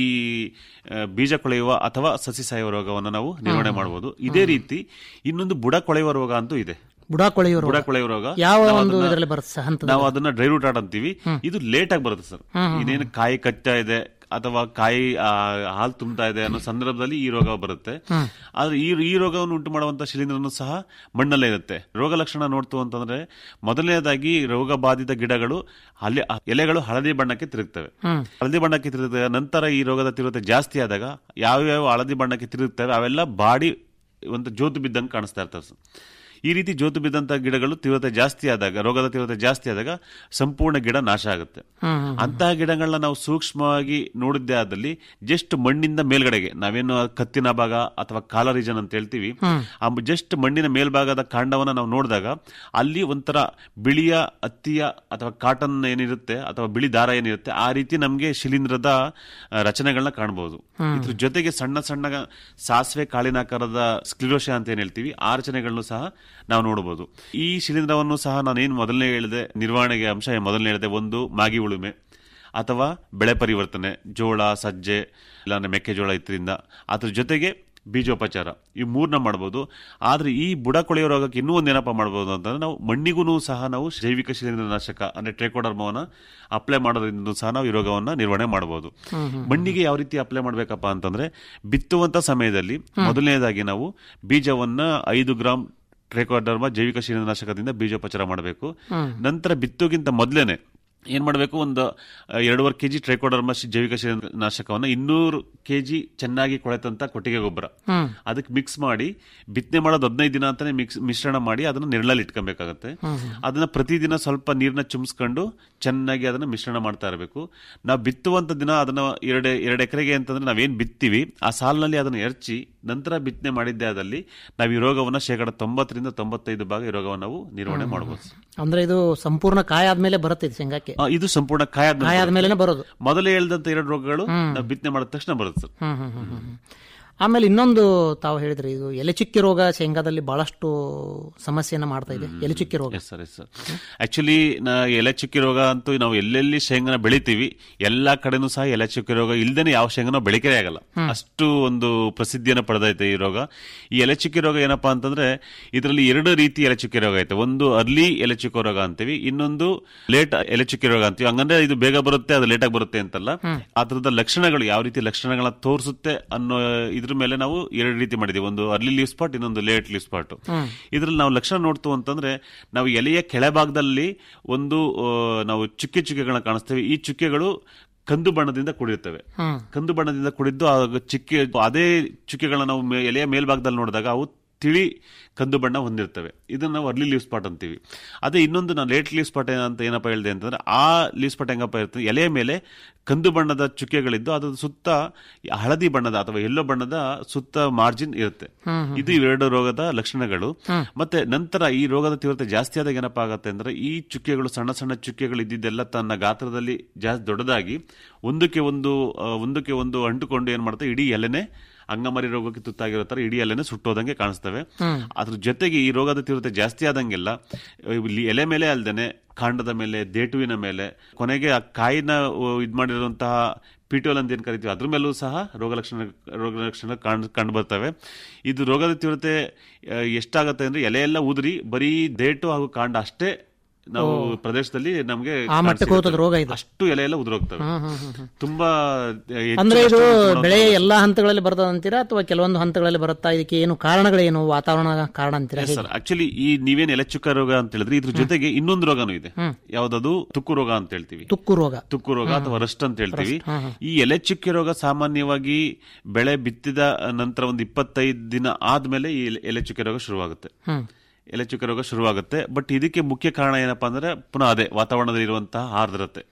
ಆ, ಬೀಜ ಕೊಳೆಯುವ ಅಥವಾ ಸಸಿ ಸಾಯುವ ರೋಗವನ್ನು ನಾವು ನಿರ್ವಹಣೆ ಹ್ಮ್. ಮಾಡಬಹುದು ಇದೇ ರೀತಿ ಇನ್ನೊಂದು ಬುಡ ಕೊಳೆಯುವ ರೋಗ ಅಂತೂ ಇದೆ ಬುಡ ಕೊಳೆಯುವ ರೋಗ. ಬುಡ ಕೊಳೆಯುವ ರೋಗ ಯಾವ ನಾವು ಒಂದು ಅದನ್ನ- ಇದರಲ್ಲಿ ಬರುತ್ತೆ ಸರ್ ಹಂತದಲ್ಲಿ? ನಾವು ಅದನ್ನ ಡ್ರೈ ರೂಟ್ ಆಡ್ ಅಂತೀವಿ ಇದು ಲೇಟ್ ಆಗಿ ಬರುತ್ತೆ ಸರ್ ಹ್ಮ್, ಹ್ಮ್, ಇದೇನು ಕಾಯಿ ಕಚ್ಚಾ ಇದೆ ಅಥವಾ ಕಾಯಿ ಆ, ಹಾಲು ತುಂಬ್ತಾ ಇದೆ ಅನ್ನೋ ಸಂದರ್ಭದಲ್ಲಿ ಈ ರೋಗ ಬರುತ್ತೆ ಹ್ಮ್. ಆದ್ರೆ ಈ ಈ ರೋಗವನ್ನು ಉಂಟು ಮಾಡುವಂತ ಶಿಲೀಂಧ್ರನು ಸಹ ಮಣ್ಣಲ್ಲೇ ಇರುತ್ತೆ ರೋಗ ಲಕ್ಷಣ ನೋಡ್ತು ಅಂತಂದ್ರೆ ಮೊದಲನೇದಾಗಿ ರೋಗ ಬಾಧಿತ ಗಿಡಗಳು ಅಲ್ಲಿ ಎಲೆಗಳು ಹಳದಿ ಬಣ್ಣಕ್ಕೆ ತಿರುಗ್ತವೆ ಹ್ಮ್. ಹಳದಿ ಬಣ್ಣಕ್ಕೆ ತಿರುಗುತ್ತೆ ನಂತರ ಈ ರೋಗದ ತೀವ್ರತೆ ಜಾಸ್ತಿ ಆದಾಗ ಯಾವ್ಯಾವ ಹಳದಿ ಬಣ್ಣಕ್ಕೆ ತಿರುಗುತ್ತವೆ ಅವೆಲ್ಲ ಬಾಡಿ ಒಂದು ಜೋತು ಬಿದ್ದಂಗೆ ಕಾಣಿಸ್ತಾ ಇರ್ತವೆ ಸರ್. ಈ ರೀತಿ ಜೋತು ಬಿದ್ದಂತ ಗಿಡಗಳು ತೀವ್ರತೆ ಜಾಸ್ತಿ ಆದಾಗ ರೋಗದ ತೀವ್ರತೆ ಜಾಸ್ತಿ ಆದಾಗ ಸಂಪೂರ್ಣ ಗಿಡ ನಾಶ ಆಗುತ್ತೆ ಹ್ಮ್, ಹ್ಮ್, ಅಂತಹ ಗಿಡಗಳನ್ನ ನಾವು ಸೂಕ್ಷ್ಮವಾಗಿ ನೋಡಿದ್ದೇ ಆದಲ್ಲಿ ಜಸ್ಟ್ ಮಣ್ಣಿಂದ ಮೇಲ್ಗಡೆಗೆ ನಾವೇನು ಕತ್ತಿನ ಭಾಗ ಅಥವಾ ಕಾಲ ರೀಜನ್ ಅಂತ ಹೇಳ್ತೀವಿ ಹ್ಮ್. ಆ ಜಸ್ಟ್ ಮಣ್ಣಿನ ಮೇಲ್ಭಾಗದ ಕಾಂಡವನ್ನ ನಾವು ನೋಡಿದಾಗ ಅಲ್ಲಿ ಒಂಥರ ಬಿಳಿಯ ಹತ್ತಿಯ ಅಥವಾ ಕಾಟನ್ ಏನಿರುತ್ತೆ ಅಥವಾ ಬಿಳಿ ದಾರ ಏನಿರುತ್ತೆ ಆ ರೀತಿ ನಮಗೆ ಶಿಲೀಂಧ್ರದ ಆ, ರಚನೆಗಳನ್ನ ಕಾಣಬಹುದು ಹ್ಮ್. ಇದ್ರ ಜೊತೆಗೆ ಸಣ್ಣ ಸಣ್ಣ ಸಾಸಿವೆ ಕಾಳಿನಾಕಾರದ ಸ್ಕ್ಲಿರೋಶ ಅಂತ ಏನ್ ಹೇಳ್ತೀವಿ ಆ ರಚನೆಗಳನ್ನು ಸಹ ನಾವು ನೋಡಬಹುದು ಈ ಶಿಲೀಂಧ್ರವನ್ನು ಸಹ ನಾನೇನು ಮೊದಲನೇ ಹೇಳಿದೆ ನಿರ್ವಹಣೆಗೆ ಅಂಶ ಮೊದಲನೇ ಹೇಳಿದೆ ಒಂದು ಮಾಗಿ ಉಳುಮೆ ಅಥವಾ ಬೆಳೆ ಪರಿವರ್ತನೆ ಜೋಳ ಸಜ್ಜೆ ಇಲ್ಲಾಂದ್ರೆ ಮೆಕ್ಕೆಜೋಳ ಇದ್ರಿಂದ ಅದ್ರ ಜೊತೆಗೆ ಬೀಜೋಪಚಾರ ಈ ಮೂರನ್ನ ಮಾಡ್ಬೋದು ಆದ್ರೆ ಈ ಬುಡ ಕೊಳೆಯೋ ರೋಗಕ್ಕೆ ಇನ್ನೂ ಒಂದು ಏನಪ್ಪ ಮಾಡ್ಬೋದು ಅಂತಂದ್ರೆ ನಾವು ಮಣ್ಣಿಗೂ ಸಹ ನಾವು ಜೈವಿಕ ಶಿಲೀಂಧ್ರ ನಾಶಕ ಅಂದ್ರೆ ಟ್ರೈಕೋಡರ್ಮವನ್ನ ಅಪ್ಲೈ ಮಾಡೋದ್ರಿಂದ ಸಹ ನಾವು ಈ ರೋಗವನ್ನ ನಿರ್ವಹಣೆ ಮಾಡಬಹುದು ಹ್ಮ್, ಹ್ಮ್. ಮಣ್ಣಿಗೆ ಯಾವ ರೀತಿ ಅಪ್ಲೈ ಮಾಡ್ಬೇಕಪ್ಪ ಅಂತಂದ್ರೆ ಬಿತ್ತುವಂತ ಸಮಯದಲ್ಲಿ ಮೊದಲನೇದಾಗಿ ನಾವು ಬೀಜವನ್ನ ಐದು ಗ್ರಾಂ ಟ್ರೈಕೋಡರ್ಮ ಜೈವಿಕ ಶಿಲೀಂಧ್ರನಾಶಕದಿಂದ ಬೀಜೋಪಚಾರ ಮಾಡಬೇಕು ಹ್ಮ್. ನಂತರ ಬಿತ್ತೋಗಿಂತ ಮೊದಲೇನೆ ಏನ್ ಮಾಡಬೇಕು ಒಂದು ಆ, ಎರಡೂವರೆ ಕೆಜಿ ಟ್ರೈಕೋಡರ್ಮ ಶಿ- ಜೈವಿಕ ಶಿಲೀಂಧ್ರನಾಶಕವನ್ನ ಇನ್ನೂರು ಕೆಜಿ ಚೆನ್ನಾಗಿ ಕೊಳೆತಂತ ಕೊಟ್ಟಿಗೆ ಗೊಬ್ಬರ ಹ್ಮ್. ಅದಕ್ಕೆ ಮಿಕ್ಸ್ ಮಾಡಿ ಬಿತ್ತನೆ ಮಾಡೋದು ಹದಿನೈದು ದಿನ ಅಂತಾನೆ ಮಿಕ್ಸ್ ಮಿಶ್ರಣ ಮಾಡಿ ಅದನ್ನ ನೆರಳಲ್ಲಿ ಇಟ್ಕೊಬೇಕಾಗತ್ತೆ ಹ್ಮ್, ಹ್ಮ್. ಅದನ್ನ ಪ್ರತಿದಿನ ಸ್ವಲ್ಪ ನೀರ್ನ ಚುಮ್ಸ್ಕೊಂಡು ಚೆನ್ನಾಗಿ ಅದನ್ನ ಮಿಶ್ರಣ ಮಾಡ್ತಾ ಇರಬೇಕು ನಾವು ಬಿತ್ತುವಂತ ದಿನ ಅದನ್ನ ಎರಡು ಎರಡು ಎಕರೆಗೆ ಅಂತಂದ್ರೆ ನಾವೇನ್ ಬಿತ್ತೀವಿ ಆ ಸಾಲಿನಲ್ಲಿ ಅದನ್ನ ಎರಚಿ ನಂತರ ಬಿತ್ತನೆ ಮಾಡಿದ್ದೆ ಆದಲ್ಲಿ ನಾವು ಈ ರೋಗವನ್ನ ಶೇಕಡ ತೊಂಬತ್ತರಿಂದ ತೊಂಬತ್ತೈದು ಭಾಗ ಈ ರೋಗವನ್ನು ನಾವು ನಿರ್ವಹಣೆ ಮಾಡಬಹುದು ಅಂದ್ರೆ ಇದು ಸಂಪೂರ್ಣ ಕಾಯ ಆದ್ಮೇಲೆ ಬರುತ್ತೆ ಇದು ಶೇಂಗಾಕ್ಕೆ ಆ, ಇದು ಸಂಪೂರ್ಣ ಕಾಯ ಕಾಯ ಆದ್ಮೇಲೆನೆ ಬರೋದು ಮೊದಲೇ ಹೇಳ್ದಂತ ಎರಡು ರೋಗಗಳು ಹ್ಮ್. ನಾವು ಬಿತ್ತನೆ ಮಾಡಿದ ತಕ್ಷಣ ಬರುತ್ತೆ ಸರ್ ಹ್ಮ್, ಹ್ಮ್, ಹ್ಮ್, ಹ್ಮ್. ಆಮೇಲೆ ಇನ್ನೊಂದು ತಾವು ಹೇಳಿದ್ರಿ ಇದು ಎಲೆಚುಕ್ಕಿ ರೋಗ ಶೇಂಗಾದಲ್ಲಿ ಬಹಳಷ್ಟು ಸಮಸ್ಯೆಯನ್ನ ಮಾಡ್ತಾ ಇದೆ ಎಲೆಚುಕ್ಕಿ ರೋಗ yes sir yes sir actually ಎಲೆ ಚುಕ್ಕಿ ರೋಗ ಅಂತೂ ನಾವು ಎಲ್ಲೆಲ್ಲಿ ಶೇಂಗಾನ ಬೆಳಿತೀವಿ ಎಲ್ಲಾ ಕಡೆನೂ ಸಹ ಎಲೆ ಚುಕ್ಕಿ ರೋಗ ಇಲ್ದೇನೆ ಯಾವ ಶೇಂಗಾನ ಬೆಳಿಕೆ ಆಗಲ್ಲ ಅಷ್ಟು ಒಂದು ಪ್ರಸಿದ್ಧಿಯನ್ನು ಪಡೆದೈತೆ ಈ ರೋಗ ಈ ಎಲೆ ಚುಕ್ಕಿ ರೋಗ ಏನಪ್ಪಾ ಅಂತಂದ್ರೆ ಇದರಲ್ಲಿ ಎರಡು ರೀತಿ ಎಲೆ ಚುಕ್ಕಿ ರೋಗ ಐತೆ ಒಂದು ಅರ್ಲಿ ಎಲೆ ಚುಕ್ಕಿ ರೋಗ ಅಂತೀವಿ ಇನ್ನೊಂದು ಲೇಟ್ ಎಲೆ ಚುಕ್ಕಿ ರೋಗ ಅಂತೀವಿ ಹಂಗಂದ್ರೆ ಇದು ಬೇಗ ಬರುತ್ತೆ ಅದು ಲೇಟ್ ಆಗಿ ಬರುತ್ತೆ ಅಂತಲ್ಲ ಅದ್ರದ ಲಕ್ಷಣಗಳು ಯಾವ ರೀತಿ ಲಕ್ಷಣಗಳನ್ನ ತೋರಿಸುತ್ತೆ ಅನ್ನೋ ಇದ್ರ ಮೇಲೆ ನಾವು ಎರಡು ರೀತಿ ಮಾಡಿದೀವಿ ಒಂದು ಅರ್ಲಿ ಲೀವ್ ಸ್ಪಾಟ್ ಇನ್ನೊಂದು ಲೇಟ್ ಲೀವ್ ಸ್ಪಾಟ್ ಹ್ಮ್. ಇದ್ರಲ್ಲಿ ನಾವು ಲಕ್ಷಣ ನೋಡ್ತು ಅಂತಂದ್ರೆ ನಾವು ಎಲೆಯ ಕೆಳಭಾಗದಲ್ಲಿ ಒಂದು ಆ, ನಾವು ಚುಕ್ಕೆ ಚುಕ್ಕೆಗಳನ್ನ ಕಾಣಿಸ್ತೇವೆ ಈ ಚುಕ್ಕೆಗಳು ಕಂದು ಬಣ್ಣದಿಂದ ಕೂಡಿರ್ತವೆ ಹ್ಮ್. ಕಂದು ಬಣ್ಣದಿಂದ ಕೂಡಿದ್ದು ಆ ಚುಕ್ಕೆ ಅದೇ ಚುಕ್ಕೆಗಳನ್ನ ನಾವು ಮೇ- ಎಲೆಯ ಮೇಲ್ಭಾಗದಲ್ಲಿ ನೋಡಿದಾಗ ಅವು ತಿಳಿ ಕಂದು ಬಣ್ಣ ಹೊಂದಿರ್ತವೆ ಇದನ್ನ ನಾವು ಅರ್ಲಿ ಲೀವ್ ಸ್ಪಾಟ್ ಅಂತೀವಿ ಅದೇ ಇನ್ನೊಂದು ನಾನು ಲೇಟ್ ಲೀವ್ ಸ್ಪಾಟ್ ಅಂತ ಏನಪ್ಪ ಹೇಳಿದೆ ಅಂತಂದ್ರೆ ಆ ಲೀವ್ ಸ್ಪಾಟ್ ಹೆಂಗಪ್ಪ ಇರ್ತದೆ ಎಲೆಯ ಮೇಲೆ ಕಂದು ಬಣ್ಣದ ಚುಕ್ಕೆಗಳಿದ್ದು ಅದ್ರ ಸುತ್ತ ಹಳದಿ ಬಣ್ಣದ ಅಥವಾ ಎಲ್ಲೋ ಬಣ್ಣದ ಸುತ್ತ ಮಾರ್ಜಿನ್ ಇರುತ್ತೆ ಹ್ಮ್, ಹ್ಮ್. ಇದು ಇವೆರಡು ರೋಗದ ಲಕ್ಷಣಗಳು ಹ್ಮ್. ಮತ್ತೆ ನಂತರ ಈ ರೋಗದ ತೀವ್ರತೆ ಜಾಸ್ತಿ ಆದಾಗ ಏನಪ್ಪಾ ಆಗತ್ತೆ ಅಂದ್ರೆ ಈ ಚುಕ್ಕೆಗಳು ಸಣ್ಣ ಸಣ್ಣ ಚುಕ್ಕೆಗಳು ಇದ್ದಿದ್ದೆಲ್ಲ ತನ್ನ ಗಾತ್ರದಲ್ಲಿ ಜಾಸ್ತಿ ದೊಡ್ಡದಾಗಿ ಒಂದಕ್ಕೆ ಒಂದು ಆ, ಒಂದಕ್ಕೆ ಒಂದು ಅಂಟುಕೊಂಡು ಏನ್ ಮಾಡ್ತವೆ ಇಡೀ ಎಲೆನೆ ಅಂಗಮರಿ ರೋಗಕ್ಕೆ ತುತ್ತಾಗಿರೋ ತರ ಇಡೀ ಎಲೆನೆ ಸುಟ್ಟೋದಂಗೆ ಕಾಣಿಸ್ತವೆ ಹ್ಮ್. ಅದ್ರ ಜೊತೆಗೆ ಈ ರೋಗದ ತೀವ್ರತೆ ಜಾಸ್ತಿ ಆದಂಗೆಲ್ಲ ಇಲ್ಲಿ ಎಲೆ ಮೇಲೆ ಅಲ್ದೇನೆ ಕಾಂಡದ ಮೇಲೆ ದೇಟುವಿನ ಮೇಲೆ ಕೊನೆಗೆ ಆ ಕಾಯಿನ ಉ, ಇದ್ ಮಾಡಿರುವಂತಹ ಪಿಟೋಲ್ ಅಂತ ಏನ್ ಕರಿತೀವಿ ಅದ್ರ ಮೇಲೂ ಸಹ ರೋಗ ಲಕ್ಷಣ ರೋಗ ಲಕ್ಷಣ ಕಾಣ್ ಕಂಡು ಬರ್ತವೆ ಇದು ರೋಗದ ತೀವ್ರತೆ ಆ, ಎಷ್ಟಾಗತ್ತೆ ಅಂದ್ರೆ ಎಲೆ ಎಲ್ಲ ಉದುರಿ ಬರೀ ದೇಟು ಹಾಗೂ ಕಾಂಡ ಅಷ್ಟೇ ನಾವು ಓ. ಪ್ರದೇಶದಲ್ಲಿ ನಮಗೆ ಆ ಮಟ್ಟಕ್ಕೆ ಹೋಗ್ತದೆ ರೋಗ ಇದು. ಅಷ್ಟು ಎಲೆ ಎಲ್ಲ ಉದುರೋಗ್ತವೆ ಹ್ಮ್, ಹ್ಮ್, ಹ್ಮ್, ಹ್ಮ್. ತುಂಬಾ ಹೆಚ್ಚು ಅಂದ್ರೆ ಇದು ನಷ್ಟವನ್ನು ಕೊಡುವಂತ ಬೆಳೆ ಎಲ್ಲಾ ಹಂತಗಳಲ್ಲಿ ಬರ್ತದ ಅಂತೀರಾ ಅಥವಾ ಕೆಲವೊಂದು ಹಂತಗಳಲ್ಲಿ ಬರುತ್ತಾ ಇದಕ್ಕೆ ಏನು ಕಾರಣಗಳೇನು ವಾತಾವರಣ ಕಾರಣ ಅಂತೀರಾ ಹೇಗೆ? ಸರ್ ಆಕ್ಚುಲಿ ಈ ನೀವೇನ್ ಎಲೆಚುಕ್ಕ ರೋಗ ಅಂತ ಹೇಳಿದ್ರೆ ಇದ್ರ ಜೊತೆಗೆ ಇನ್ನೊಂದು ರೋಗನೂ ಇದೆ ಹ್ಮ್. ಯಾವ್ದದು ತುಕ್ಕು ರೋಗ ಅಂತ ಹೇಳ್ತೀವಿ ತುಕ್ಕು ರೋಗ ತುಕ್ಕು ರೋಗ ಅಥವಾ ರಸ್ಟ್ ಅಂತ ಹೇಳ್ತೀವಿ ರಸ್ಟ್, ಹಾ, ಹಾ. ಈ ಎಲೆ ಚುಕ್ಕೆ ರೋಗ ಸಾಮಾನ್ಯವಾಗಿ ಬೆಳೆ ಬಿತ್ತಿದ ನಂತರ ಒಂದು ಇಪ್ಪತ್ತೈದು ದಿನ ಆದ್ಮೇಲೆ ಈ ಎಲೆ- ಎಲೆ ಚುಕ್ಕೆ ರೋಗ ಶುರುವಾಗುತ್ತೆ ಹ್ಮ್. ಎಲೆ ಚುಕ್ಕೆ ರೋಗ ಶುರುವಾಗುತ್ತೆ ಬಟ್ ಇದಕ್ಕೆ ಮುಖ್ಯ ಕಾರಣ ಏನಪ್ಪಾ ಅಂದ್ರೆ ಪುನಃ ಅದೇ ವಾತಾವರಣದಲ್ಲಿ ಇರುವಂತಹ ಆರ್ದ್ರತೆ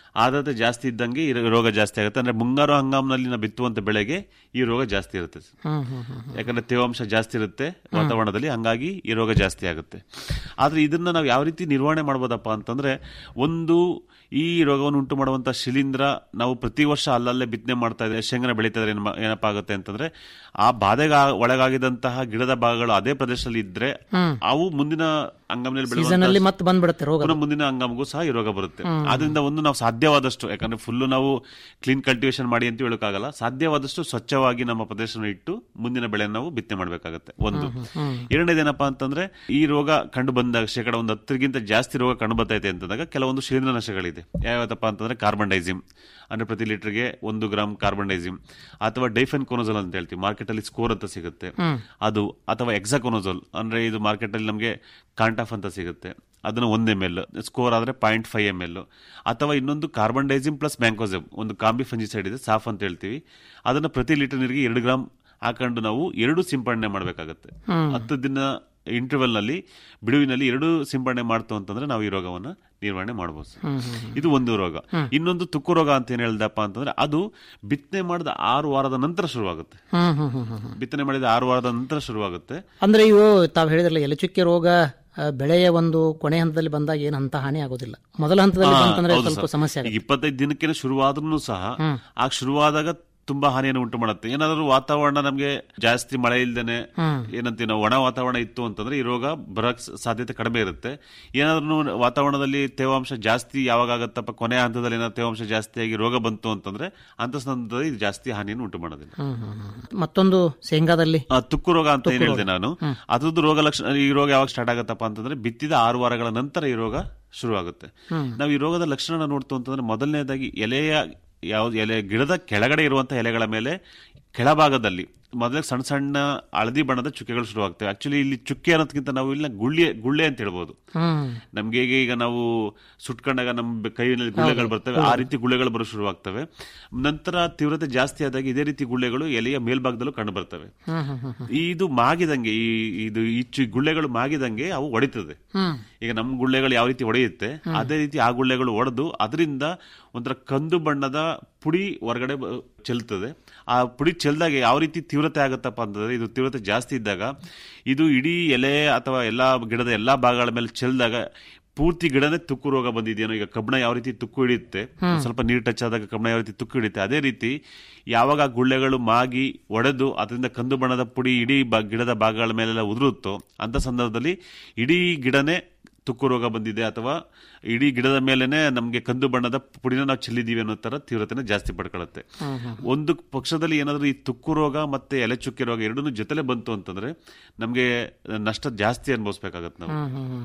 ಆದ್ರತೆ ಜಾಸ್ತಿ ಇದ್ದಂಗೆ ಈ ರೋಗ ಜಾಸ್ತಿ ಆಗುತ್ತೆ ಅಂದ್ರೆ ಮುಂಗಾರು ಹಂಗಾಮಿನಲ್ಲಿ ನಾವು ಬಿತ್ತುವಂತ ಬೆಳೆಗೆ ಈ ರೋಗ ಜಾಸ್ತಿ ಇರುತ್ತೆ ಹ್ಮ್ ಹ್ಮ್ ಹ್ಮ್ ಯಾಕಂದ್ರೆ ತೇವಾಂಶ ಜಾಸ್ತಿ ಇರುತ್ತೆ ವಾತಾವರಣದಲ್ಲಿ ಹಂಗಾಗಿ ಈ ರೋಗ ಜಾಸ್ತಿ ಆಗುತ್ತೆ ಆದ್ರೆ ಇದನ್ನ ನಾವು ಯಾವ ರೀತಿ ನಿರ್ವಹಣೆ ಮಾಡ್ಬೋದಪ್ಪ ಅಂತಂದ್ರೆ ಒಂದು ಈ ರೋಗವನ್ನು ಉಂಟು ಮಾಡುವಂತ ಶಿಲೀಂಧ್ರ ನಾವು ಪ್ರತಿ ವರ್ಷ ಅಲ್ಲಲ್ಲೇ ಬಿತ್ತನೆ ಮಾಡ್ತಾ ಇದ್ರೆ ಶೇಂಗನ ಬೆಳೀತಾ ಇದ್ರೆ ಏನ್ ಮಾ- ಏನಪ್ಪಾ ಆಗುತ್ತೆ ಅಂತಂದ್ರೆ ಆ ಬಾಧೆಗೆ ಒಳಗಾಗಿದಂತಹ ಗಿಡದ ಭಾಗಗಳು ಅದೇ ಪ್ರದೇಶದಲ್ಲಿ ಇದ್ರೆ ಹ್ಮ್. ಅವು ಮುಂದಿನ ಅಂಗಮಿನಲ್ಲಿ ಸೀಸನ್ ಅಲ್ಲಿ ಮತ್ತೆ ಬಂದ್ಬಿಡುತ್ತೆ ರೋಗ ಪುನಃ ಮುಂದಿನ ಅಂಗಾಮಗೂ ಸಹ ಈ ರೋಗ ಬರುತ್ತೆ ಆದ್ರಿಂದ ಒಂದು ನಾವು ಸಾಧ್ಯವಾದಷ್ಟು ಯಾಕಂದ್ರೆ ಫುಲ್ ನಾವು ಕ್ಲೀನ್ ಕಲ್ಟಿವೇಶನ್ ಮಾಡಿ ಅಂತ ಹೇಳೋಕ್ಕಾಗಲ್ಲ ಸಾಧ್ಯವಾದಷ್ಟು ಸ್ವಚ್ಛವಾಗಿ ನಮ್ಮ ಪ್ರದೇಶನ ಇಟ್ಟು ಮುಂದಿನ ಬೆಳೆ ನಾವು ಬಿತ್ತನೆ ಮಾಡಬೇಕಾಗುತ್ತೆ ಒಂದು ಎರಡನೇದೇನಪ್ಪಾ ಅಂತಂದ್ರೆ ಈ ರೋಗ ಕಂಡು ಬಂದಾಗ ಶೇಕಡ ಒಂದು ಹತ್ತರಿಗಿಂತ ಜಾಸ್ತಿ ರೋಗ ಕಂಡು ಬರ್ತೈತೆ ಅಂತಂದಾಗ ಕೆಲವೊಂದು ಶಿಲೀಂಧ್ರನಾಶಗಳಿದೆ ಯಾವ್ಯಾವಪ್ಪ ಅಂತಂದ್ರೆ ಕಾರ್ಬನ್ ಡೈಸಿಮ್ ಅಂದ್ರೆ ಪ್ರತಿ ಲೀಟರ್ಗೆ ಒಂದು ಗ್ರಾಮ್ ಕಾರ್ಬನ್ ಡೈಸಿಮ್ ಅಥವಾ ಡೈಫೆನ್ ಕೊನೋಜಲ್ ಅಂತ ಹೇಳ್ತೀವಿ ಮಾರ್ಕೆಟ್ ಅಲ್ಲಿ ಸ್ಕೋರ್ ಅಂತ ಸಿಗುತ್ತೆ ಅದು ಅಥವಾ ಎಕ್ಸಾಕೊನೋಜಲ್ ಅಂದ್ರೆ ಇದು ಮಾರ್ಕೆಟ್ ಅಲ್ಲಿ ನಮಗೆ ಕಾಂಟಾಫ್ ಅಂತ ಸಿಗುತ್ತೆ ಅದನ್ನು ಒಂದ್ ಎಮ್ ಎಲ್ ಸ್ಕೋರ್ ಆದ್ರೆ ಪಾಯಿಂಟ್ ಫೈವ್ ಎಮ್ ಎಲ್ ಅಥವಾ ಇನ್ನೊಂದು ಕಾರ್ಬನ್ ಡೈಸಿಮ್ ಪ್ಲಸ್ ಮ್ಯಾಂಕೋಸೆಮ್ ಒಂದು ಕಾಂಬಿ ಫಂಜಿಸೈಡ್ ಇದೆ ಸಾಫ್ ಅಂತ ಹೇಳ್ತೀವಿ ಅದನ್ನ ಪ್ರತಿ ಲೀಟರ್ ನೀರಿಗೆ ಎರಡು ಗ್ರಾಮ್ ಹಾಕೊಂಡು ನಾವು ಎರಡು ಸಿಂಪಡಣೆ ಮಾಡಬೇಕಾಗತ್ತೆ ಹತ್ತು ದಿನ ಇಂಟರ್ವೆಲ್ ನಲ್ಲಿ ಬಿಡುವಿನಲ್ಲಿ ಎರಡು ಸಿಂಪಡಣೆ ಮಾಡ್ತು ಅಂತಂದ್ರೆ ನಾವು ಈ ರೋಗವನ್ನ ನಿರ್ವಹಣೆ ಮಾಡಬಹುದು ಇದು ಒಂದು ರೋಗ ಇನ್ನೊಂದು ತುಕ್ಕು ರೋಗ ಅಂತ ಏನ್ ಹೇಳ್ದಪ್ಪ ಅಂತಂದ್ರೆ ಅದು ಬಿತ್ತನೆ ಮಾಡಿದ ಆರು ವಾರದ ನಂತರ ಶುರುವಾಗುತ್ತೆ ಹ್ಮ್ ಹ್ಮ್ ಹ್ಮ್ ಹ್ಮ್ ಹ್ಮ್. ಬಿತ್ತನೆ ಮಾಡಿದ ಆರು ವಾರದ ನಂತರ ಶುರುವಾಗುತ್ತೆ ಅಂದ್ರೆ ಇವು ತಾವು ಹೇಳಿದ್ರಲ್ಲ ಎಲೆಚುಕ್ಕೆ ರೋಗ ಆ, ಬೆಳೆಯ ಒಂದು ಕೊನೆ ಹಂತದಲ್ಲಿ ಬಂದಾಗ ಏನು ಅಂತ ಹಾನಿ ಆಗೋದಿಲ್ಲ ಮೊದಲ ಹಂತದಲ್ಲಿ ಹಾ, ಬಂತಂದ್ರೆ ಹೌದು ಸ್ವಲ್ಪ ಸರ್. ಸಮಸ್ಯೆ ಈಗ ಆಗುತ್ತೆ ಇಪ್ಪತ್ತೈದು ದಿನಕ್ಕೆ ಶುರುವಾದ್ರೂ ಸಹ ಆಗ ಶುರುವಾದಾಗ ತುಂಬಾ ಹಾನಿಯನ್ನು ಉಂಟು ಮಾಡುತ್ತೆ ಏನಾದ್ರೂ ವಾತಾವರಣ ನಮ್ಗೆ ಜಾಸ್ತಿ ಮಳೆ ಇಲ್ದೇನೆ ಏನಂತೀವಿ ನಾವು ಒಣ ವಾತಾವರಣ ಇತ್ತು ಅಂತಂದ್ರೆ ಈ ರೋಗ ಬರಕ್ ಸ- ಸಾಧ್ಯತೆ ಕಡಿಮೆ ಇರುತ್ತೆ ಏನಾದ್ರೂ ವಾತಾವರಣದಲ್ಲಿ ತೇವಾಂಶ ಜಾಸ್ತಿ ಯಾವಾಗ ಆಗತ್ತಪ್ಪ ಕೊನೆ ಹಂತದಲ್ಲಿ ಏನಾದ್ರು ತೇವಾಂಶ ಜಾಸ್ತಿ ಆಗಿ ರೋಗ ಬಂತು ಅಂತಂದ್ರೆ ಅಂತ ಸಂದರ್ಭದಲ್ಲಿ ಇದು ಜಾಸ್ತಿ ಹಾನಿಯನ್ನು ಉಂಟು ಮಾಡೋದಿಲ್ಲ ಹ್ಮ್, ಹ್ಮ್, ಹ್ಮ್. ಮತ್ತೊಂದು ಶೇಂಗಾದಲ್ಲಿ ಆ, ತುಕ್ಕು ರೋಗ ಅಂತ ಏನ್ ಹೇಳಿದೆ ನಾನು ಅದ್ರದ್ದು ರೋಗ ಲಕ್ಷಣ ಈ ರೋಗ ಯಾವಾಗ ಸ್ಟಾರ್ಟ್ ಆಗತ್ತಪ್ಪ ಅಂತಂದ್ರೆ ಬಿತ್ತಿದ ಆರು ವಾರಗಳ ನಂತರ ಈ ರೋಗ ಶುರುವಾಗುತ್ತೆ ನಾವು ಈ ರೋಗದ ಲಕ್ಷಣ ನೋಡ್ತು ಅಂತಂದ್ರೆ ಮೊದಲನೇದಾಗಿ ಎಲೆಯ ಯಾವ ಎಲೆ ಗಿಡದ ಕೆಳಗಡೆ ಇರುವಂತಹ ಎಲೆಗಳ ಮೇಲೆ ಕೆಳಭಾಗದಲ್ಲಿ ಮೊದಲೇ ಸಣ್ಣ ಸಣ್ಣ ಹಳದಿ ಬಣ್ಣದ ಚುಕ್ಕೆಗಳು ಶುರುವಾಗ್ತವೆ ಆಕ್ಚುಲಿ ಇಲ್ಲಿ ಚುಕ್ಕೆ ಅನ್ನೋದಕ್ಕಿಂತ ನಾವು ಇಲ್ಲ ಗುಳ್ಳೆ ಗುಳ್ಳೆ ಅಂತ ಹೇಳ್ಬೋದು ಹ್ಮ್ ನಮ್ಗೆ ಹೇಗೆ ಈಗ ನಾವು ಸುಟ್ಕೊಂಡಾಗ ನಮ್ಮ ಕೈಯಲ್ಲಿ ಗುಳ್ಳೆಗಳು ಬರ್ತವೆ ಆ ರೀತಿ ಗುಳ್ಳೆಗಳು ಬರೋ ಶುರುವಾಗ್ತವೆ ನಂತರ ತೀವ್ರತೆ ಜಾಸ್ತಿ ಆದಾಗ ಇದೇ ರೀತಿ ಗುಳ್ಳೆಗಳು ಎಲೆಯ ಮೇಲ್ಭಾಗದಲ್ಲೂ ಕಂಡು ಬರ್ತವೆ ಹ್ಮ್ ಹ್ಮ್ ಹ್ಮ್ ಹ್ಮ್. ಇದು ಮಾಗಿದಂಗೆ ಈ ಇದು ಈ ಚು- ಗುಳ್ಳೆಗಳು ಮಾಗಿದಂಗೆ ಅವು ಹೊಡಿತದೆ ಹ್ಮ್ ಈಗ ನಮ್ಮ ಗುಳ್ಳೆಗಳು ಯಾವ ರೀತಿ ಹೊಡೆಯುತ್ತೆ ಅದೇ ರೀತಿ ಆ ಗುಳ್ಳೆಗಳು ಒಡೆದು ಅದರಿಂದ ಒಂಥರ ಕಂದು ಬಣ್ಣದ ಪುಡಿ ಹೊರಗಡೆ ಬ- ಚೆಲ್ತದೆ ಆ ಪುಡಿ ಚೆಲ್ದಾಗ ಯಾವ ರೀತಿ ತೀವ್ರತೆ ಆಗುತ್ತಪ್ಪ ಅಂತಂದ್ರೆ ಇದು ತೀವ್ರತೆ ಜಾಸ್ತಿ ಇದ್ದಾಗ ಇದು ಇಡೀ ಎಲೆ ಅಥವಾ ಎಲ್ಲಾ ಗಿಡದ ಎಲ್ಲಾ ಭಾಗಗಳ ಮೇಲೆ ಚೆಲ್ದಾಗ ಪೂರ್ತಿ ಗಿಡನೇ ತುಕ್ಕು ರೋಗ ಬಂದಿದೆಯೇನೋ ಈಗ ಕಬ್ಬಣ ಯಾವ ರೀತಿ ತುಕ್ಕು ಹಿಡಿಯುತ್ತೆ ಒಂದ್ ಸ್ವಲ್ಪ ನೀರು ಟಚ್ ಆದಾಗ ಕಬ್ಬಣ ಯಾವ ರೀತಿ ತುಕ್ಕು ಹಿಡಿಯುತ್ತೆ ಅದೇ ರೀತಿ ಯಾವಾಗ ಆ ಗುಳ್ಳೆಗಳು ಮಾಗಿ ಒಡೆದು ಅದರಿಂದ ಕಂದು ಬಣ್ಣದ ಪುಡಿ ಇಡೀ ಬ- ಗಿಡದ ಭಾಗಗಳ ಮೇಲೆಲ್ಲ ಉದುರುತ್ತೋ ಅಂತ ಸಂದರ್ಭದಲ್ಲಿ ಇಡೀ ಗಿಡನೇ ತುಕ್ಕು ರೋಗ ಬಂದಿದೆ ಅಥವಾ ಇಡೀ ಗಿಡದ ಮೇಲೆನೆ ನಮಗೆ ಕಂದು ಬಣ್ಣದ ಪುಡಿನ ನಾವು ಚೆಲ್ಲಿದೀವಿ ಅನ್ನೋ ತರ ತೀವ್ರತೆನ ಜಾಸ್ತಿ ಪಡ್ಕೊಳ್ಳುತ್ತೆ ಒಂದು ಪಕ್ಷದಲ್ಲಿ ಏನಾದ್ರೂ ಈ ತುಕ್ಕು ರೋಗ ಮತ್ತೆ ಎಲೆ ಚುಕ್ಕೆ ರೋಗ ಎರಡನ್ನೂ ಜೊತೆಲೆ ಬಂತು ಅಂತಂದ್ರೆ ನಮಗೆ ನಷ್ಟ ಜಾಸ್ತಿ ಅನುಭವಿಸ್ಬೇಕಾಗತ್ತೆ ನಾವು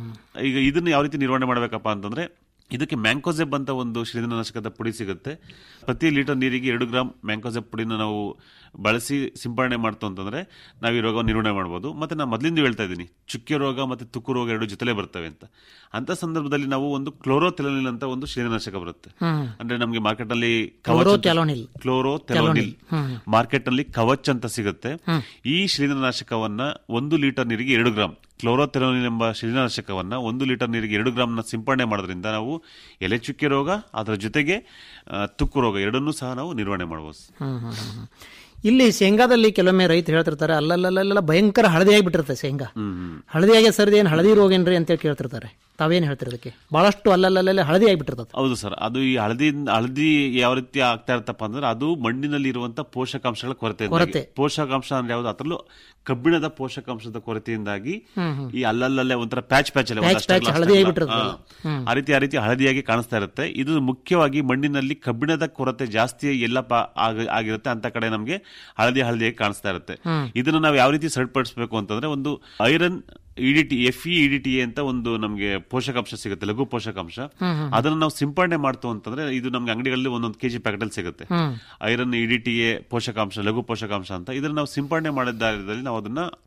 ಈಗ ಇದನ್ನ ಯಾವ ರೀತಿ ನಿರ್ವಹಣೆ ಮಾಡಬೇಕಪ್ಪ ಅಂತಂದ್ರೆ ಇದಕ್ಕೆ ಮ್ಯಾಂಕೋಸೆಬ್ ಅಂತ ಒಂದು ಶಿಲೀಂಧ್ರನಾಶಕದ ಪುಡಿ ಸಿಗುತ್ತೆ ಪ್ರತಿ ಲೀಟರ್ ನೀರಿಗೆ ಎರಡು ಗ್ರಾಮ್ ಮ್ಯಾಂಕೋಸೆಬ್ ಪುಡಿನ ನಾವು ಬಳಸಿ ಸಿಂಪಡಣೆ ಮಾಡ್ತು ಅಂತಂದ್ರೆ ನಾವು ಈ ರೋಗವನ್ನು ನಿರ್ವಹಣೆ ಮಾಡ್ಬೋದು ಮತ್ತೆ ನಾನು ಮೊದಲಿಂದ ಹೇಳ್ತಾ ಇದ್ದೀನಿ ಚುಕ್ಕೆ ರೋಗ ಮತ್ತೆ ತುಕ್ಕು ರೋಗ ಎರಡು ಜೊತೆಲೇ ಬರ್ತವೆ ಅಂತ ಅಂತ ಸಂದರ್ಭದಲ್ಲಿ ನಾವು ಒಂದು ಕ್ಲೋರೋಥೆಲೋನಿಲ್ ಅಂತ ಒಂದು ಶಿಲೀಂಧ್ರನಾಶಕ ಬರುತ್ತೆ ಅಂದ್ರೆ ನಮಗೆ ಮಾರ್ಕೆಟ್ ಅಲ್ಲಿ Chlorothalonil. ಕ್ಲೋರೋಥೆಲೋನಿಲ್ ಮಾರ್ಕೆಟ್ ನಲ್ಲಿ ಕವಚ್ ಅಂತ ಸಿಗುತ್ತೆ ಈ ಶಿಲೀಂಧ್ರನಾಶಕವನ್ನ ಒಂದು ಲೀಟರ್ ನೀರಿಗೆ ಎರಡು ಗ್ರಾಮ್ ಕ್ಲೋರೋಥೆಲೋನಿಲ್ ಎಂಬ ಶಿಲೀಂಧ್ರನಾಶಕವನ್ನ ಒಂದು ಲೀಟರ್ ನೀರಿಗೆ ಎರಡು ಗ್ರಾಮ್ನ ಸಿಂಪಡಣೆ ಮಾಡೋದ್ರಿಂದ ನಾವು ಎಲೆ ಚುಕ್ಕೆ ರೋಗ ಅದರ ಜೊತೆಗೆ ಆ, ತುಕ್ಕು ರೋಗ ಎರಡನ್ನೂ ಸಹ ನಾವು ನಿರ್ವಹಣೆ ಮಾಡಬಹುದು ಹ್ಮ್, ಹ್ಮ್, ಹ್ಮ್, ಹ್ಮ್. ಇಲ್ಲಿ ಶೇಂಗಾದಲ್ಲಿ ಕೆಲವೊಮ್ಮೆ ರೈತರು ಹೇಳ್ತಿರ್ತಾರೆ ಅಲ್ಲಲ್ಲಲ್ಲ ಭಯಂಕರ ಹಳದಿ ಆಗಿಬಿಟ್ಟಿರುತ್ತೆ ಶೇಂಗಾ ಹಳದಿ ಆಗಿ ಸರ್ದಿ ಏನು ಹಳದಿ ರೋಗ ಏನ್ರಿ ಅಂತೇಳಿ ಕೇಳ್ತಿರ್ತಾರೆ ತಾವೇನು ಹೇಳ್ತೀರಿ ಅದಕ್ಕೆ ಬಹಳಷ್ಟು ಅಲ್ಲಲ್ಲಲ್ಲ ಹಳದಿ ಆಗಿಬಿಟ್ಟಿರ್ತದೆ ಹೌದು ಸರ್ ಅದು ಈ ಹಳದಿ ಹಳದಿ ಯಾವ ರೀತಿ ಆಗ್ತಾ ಇರ್ತಪ್ಪ ಅಂದ್ರೆ ಅದು ಮಣ್ಣಿನಲ್ಲಿ ಇರುವಂತ ಪೋಷಕಾಂಶಗಳ ಕೊರತೆ ಕೊರತೆ. ಪೋಷಕಾಂಶ ಅಂದ್ರೆ ಯಾವ್ದು ಅದರಲ್ಲೂ ಕಬ್ಬಿಣದ ಪೋಷಕಾಂಶದ ಕೊರತೆಯಿಂದಾಗಿ ಈ ಅಲ್ಲಲ್ಲೇ ಒಂಥರ ಪ್ಯಾಚ್ ಪ್ಯಾಚ್ ಅಲ್ಲೇ ಪ್ಯಾಚ್ ಒಂದಷ್ಟು ಪ್ಯಾಚ್ ಅಗಲ, ಹಳದಿ ಅಷ್ಟು ಆಗಿಬಿಟ್ಟಿರುತ್ತೆ ಅಗಲ. ಹಾ. ಆ ರೀತಿ ಆ ರೀತಿ ಹಳದಿಯಾಗಿ ಕಾಣಿಸ್ತಾ ಇರುತ್ತೆ ಇದು ಮುಖ್ಯವಾಗಿ ಮಣ್ಣಿನಲ್ಲಿ ಕಬ್ಬಿಣದ ಕೊರತೆ ಜಾಸ್ತಿ ಎಲ್ಲ ಪ- ಆಗ- ಆಗಿರುತ್ತೆ ಅಂತ ಕಡೆ ನಮಗೆ ಹಳದಿ ಹಳದಿಯಾಗಿ ಕಾಣಿಸ್ತಾ ಇರುತ್ತೆ ಇದನ್ನ ನಾವು ಯಾವ ರೀತಿ ಸರಿಪಡಿಸಬೇಕು ಅಂತಂದ್ರೆ ಒಂದು iron EDTA F E EDTA ಅಂತ ಒಂದು ನಮಗೆ ಪೋಷಕಾಂಶ ಸಿಗುತ್ತೆ ಲಘು ಪೋಷಕಾಂಶ ಅದನ್ನ ನಾವು ಸಿಂಪಡಣೆ ಮಾಡ್ತು ಅಂತಂದ್ರೆ ಇದು ನಮ್ಗೆ ಅಂಗಡಿಗಳಲ್ಲಿ ಒಂದೊಂದು ಕೆಜಿ ಪ್ಯಾಕೆಟ್ ಅಲ್ಲಿ ಸಿಗುತ್ತೆ ಐರನ್ ಇಡಿಟಿ ಪೋಷಕಾಂಶ ಲಘು ಪೋಷಕಾಂಶ ಅಂತ ಇದನ್ನ ನಾವು ಸಿಂಪಡಣೆ ಮಾಡಿದಲ್ಲಿ ನಾವು ಅದನ್ನ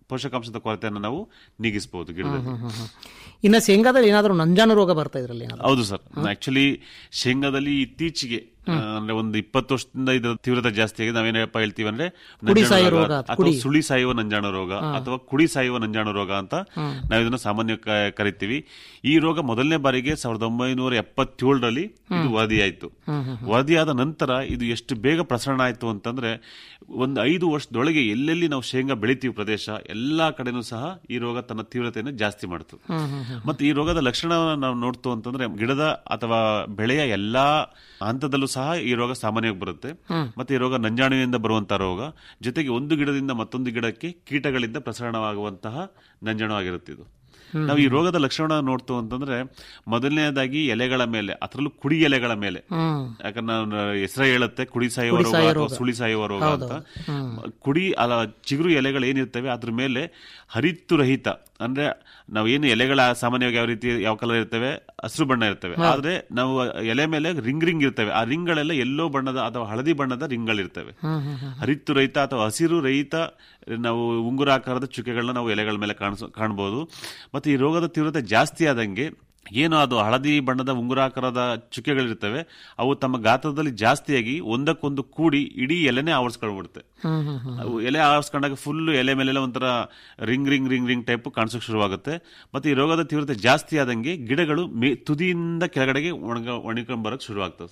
ಪೋಷಕಾಂಶದ ಕೊರತೆಯನ್ನು ನಾವು ನೀಗಿಸಬಹುದು ಗಿಡದಲ್ಲಿ ಇನ್ನ ಶೇಂಗಾದಲ್ಲಿ ಏನಾದರೂ ನಂಜಾನು ರೋಗ ಬರ್ತಾ ಇದ್ರಲ್ಲಿ ಏನಾದ್ರು ಹೌದು ಸರ್ ಆಕ್ಚುಲಿ ಶೇಂಗಾದಲ್ಲಿ ಇತ್ತೀಚೆಗೆ ಆ, ಅಂದ್ರೆ ಒಂದು ಇಪ್ಪತ್ತು ವರ್ಷದಿಂದ ಇದರ ತೀವ್ರತೆ ಜಾಸ್ತಿ ಆಗಿದೆ ನಾವೇನಪ್ಪ ಹೇಳ್ತೀವಿ ಅಂದ್ರೆ ಕುಡಿ ನಂಜಾಣು ಸಾಯೋ ರೋಗ ರೋಗ, ಅಥವಾ ಕುಡಿ. ಸುಳಿ ಸಾಯುವ ನಂಜಾಣು ರೋಗ ಅಥವಾ ಕುಡಿ ಸಾಯುವ ನಂಜಾಣು ರೋಗ ಅಂತ ನಾವು ಇದನ್ನ ಸಾಮಾನ್ಯ ಕ- ಕರಿತೀವಿ ಈ ರೋಗ ಮೊದಲನೇ ಬಾರಿಗೆ ಸಾವಿರದ ಒಂಬೈನೂರ ಎಪ್ಪತ್ತೇಳರಲ್ಲಿ ಇದು ವರದಿಯಾಯಿತು ವರದಿಯಾದ ನಂತರ ಇದು ಎಷ್ಟು ಬೇಗ ಪ್ರಸರಣ ಆಯ್ತು ಅಂತಂದ್ರೆ ಒಂದು ಐದು ವರ್ಷದೊಳಗೆ ಎಲ್ಲೆಲ್ಲಿ ನಾವು ಶೇಂಗಾ ಬೆಳಿತೀವಿ ಪ್ರದೇಶ ಎಲ್ಲಾ ಕಡೆನೂ ಸಹ ಈ ರೋಗ ತನ್ನ ತೀವ್ರತೆಯನ್ನು ಜಾಸ್ತಿ ಮಾಡ್ತು ಮತ್ತೆ ಈ ರೋಗದ ಲಕ್ಷಣ ನಾವು ನೋಡ್ತು ಅಂತಂದ್ರೆ ಗಿಡದ ಅಥವಾ ಬೆಳೆಯ ಎಲ್ಲಾ ಹಂತದಲ್ಲೂ ಸಹ ಈ ರೋಗ ಸಾಮಾನ್ಯವಾಗಿ ಬರುತ್ತೆ ಮತ್ತೆ ಈ ರೋಗ ನಂಜಾಣುವಿನಿಂದ ಬರುವಂತಹ ರೋಗ ಜೊತೆಗೆ ಒಂದು ಗಿಡದಿಂದ ಮತ್ತೊಂದು ಗಿಡಕ್ಕೆ ಕೀಟಗಳಿಂದ ಪ್ರಸರಣವಾಗುವಂತಹ ನಂಜಾಣು ಆಗಿರುತ್ತೆ ಇದು ನಾವು ಈ ರೋಗದ ಲಕ್ಷಣ ನೋಡ್ತು ಅಂತಂದ್ರೆ ಮೊದಲನೇದಾಗಿ ಎಲೆಗಳ ಮೇಲೆ ಅದರಲ್ಲೂ ಕುಡಿ ಎಲೆಗಳ ಮೇಲೆ ಯಾಕಂದ್ರೆ ನಾನು ಹೆಸರೇ ಹೇಳುತ್ತೆ ಕುಡಿ ಸಾಯುವ ರೋಗ ಅಥವಾ ಸುಳಿ ಸಾಯುವ ರೋಗ ಅಂತ ಕುಡಿ ಅಲ್ಲ ಚಿಗುರು ಎಲೆಗಳು ಏನಿರ್ತವೆ ಅದ್ರ ಮೇಲೆ ಹರಿತ್ತು ರಹಿತ ಅಂದ್ರೆ ನಾವು ಏನು ಎಲೆಗಳ ಸಾಮಾನ್ಯವಾಗಿ ಯಾವ ರೀತಿ ಯಾವ ಕಲರ್ ಇರ್ತವೆ ಹಸಿರು ಬಣ್ಣ ಇರ್ತವೆ ಆದ್ರೆ ನಾವು ಎಲೆ ಮೇಲೆ ರಿಂಗ್ ರಿಂಗ್ ಇರ್ತವೆ ಆ ರಿಂಗ್ಗಳೆಲ್ಲ ಎಲ್ಲೋ ಬಣ್ಣದ ಅಥವಾ ಹಳದಿ ಬಣ್ಣದ ರಿಂಗ್ಗಳಿರ್ತವೆ ಹರಿತ್ತು ರಹಿತ ಅಥವಾ ಹಸಿರು ರಹಿತ ನಾವು ಉಂಗುರಾಕಾರದ ಚುಕ್ಕೆಗಳನ್ನ ನಾವು ಎಲೆಗಳ ಮೇಲೆ ಕಾಣಿಸ್ ಕಾಣಬಹುದು ಮತ್ತೆ ಈ ರೋಗದ ತೀವ್ರತೆ ಜಾಸ್ತಿ ಆದಂಗೆ ಏನು ಅದು ಹಳದಿ ಬಣ್ಣದ ಉಂಗುರಾಕಾರದ ಚುಕ್ಕೆಗಳಿರ್ತವೆ ಅವು ತಮ್ಮ ಗಾತ್ರದಲ್ಲಿ ಜಾಸ್ತಿಯಾಗಿ ಒಂದಕ್ಕೊಂದು ಕೂಡಿ ಇಡೀ ಎಲೆನೇ ಆವರಿಸ್ಕೊಂಡ್ಬಿಡುತ್ತೆ ಅವು ಎಲೆ ಆವರಿಸ್ಕೊಂಡಾಗ ಫುಲ್ ಎಲೆ ಮೇಲೆಲ್ಲ ಒಂಥರ ring ring ring ring type ಕಾಣಿಸೋಕೆ ಶುರುವಾಗುತ್ತೆ ಮತ್ತೆ ಈ ರೋಗದ ತೀವ್ರತೆ ಜಾಸ್ತಿ ಆದಂಗೆ ಗಿಡಗಳು ಮೇ ತುದಿಯಿಂದ ಕೆಳಗಡೆಗೆ ಒಣಗ ಒಣಕೊಂಡ್ ಬರಕ್ ಶುರುವಾಗ್ತದೆ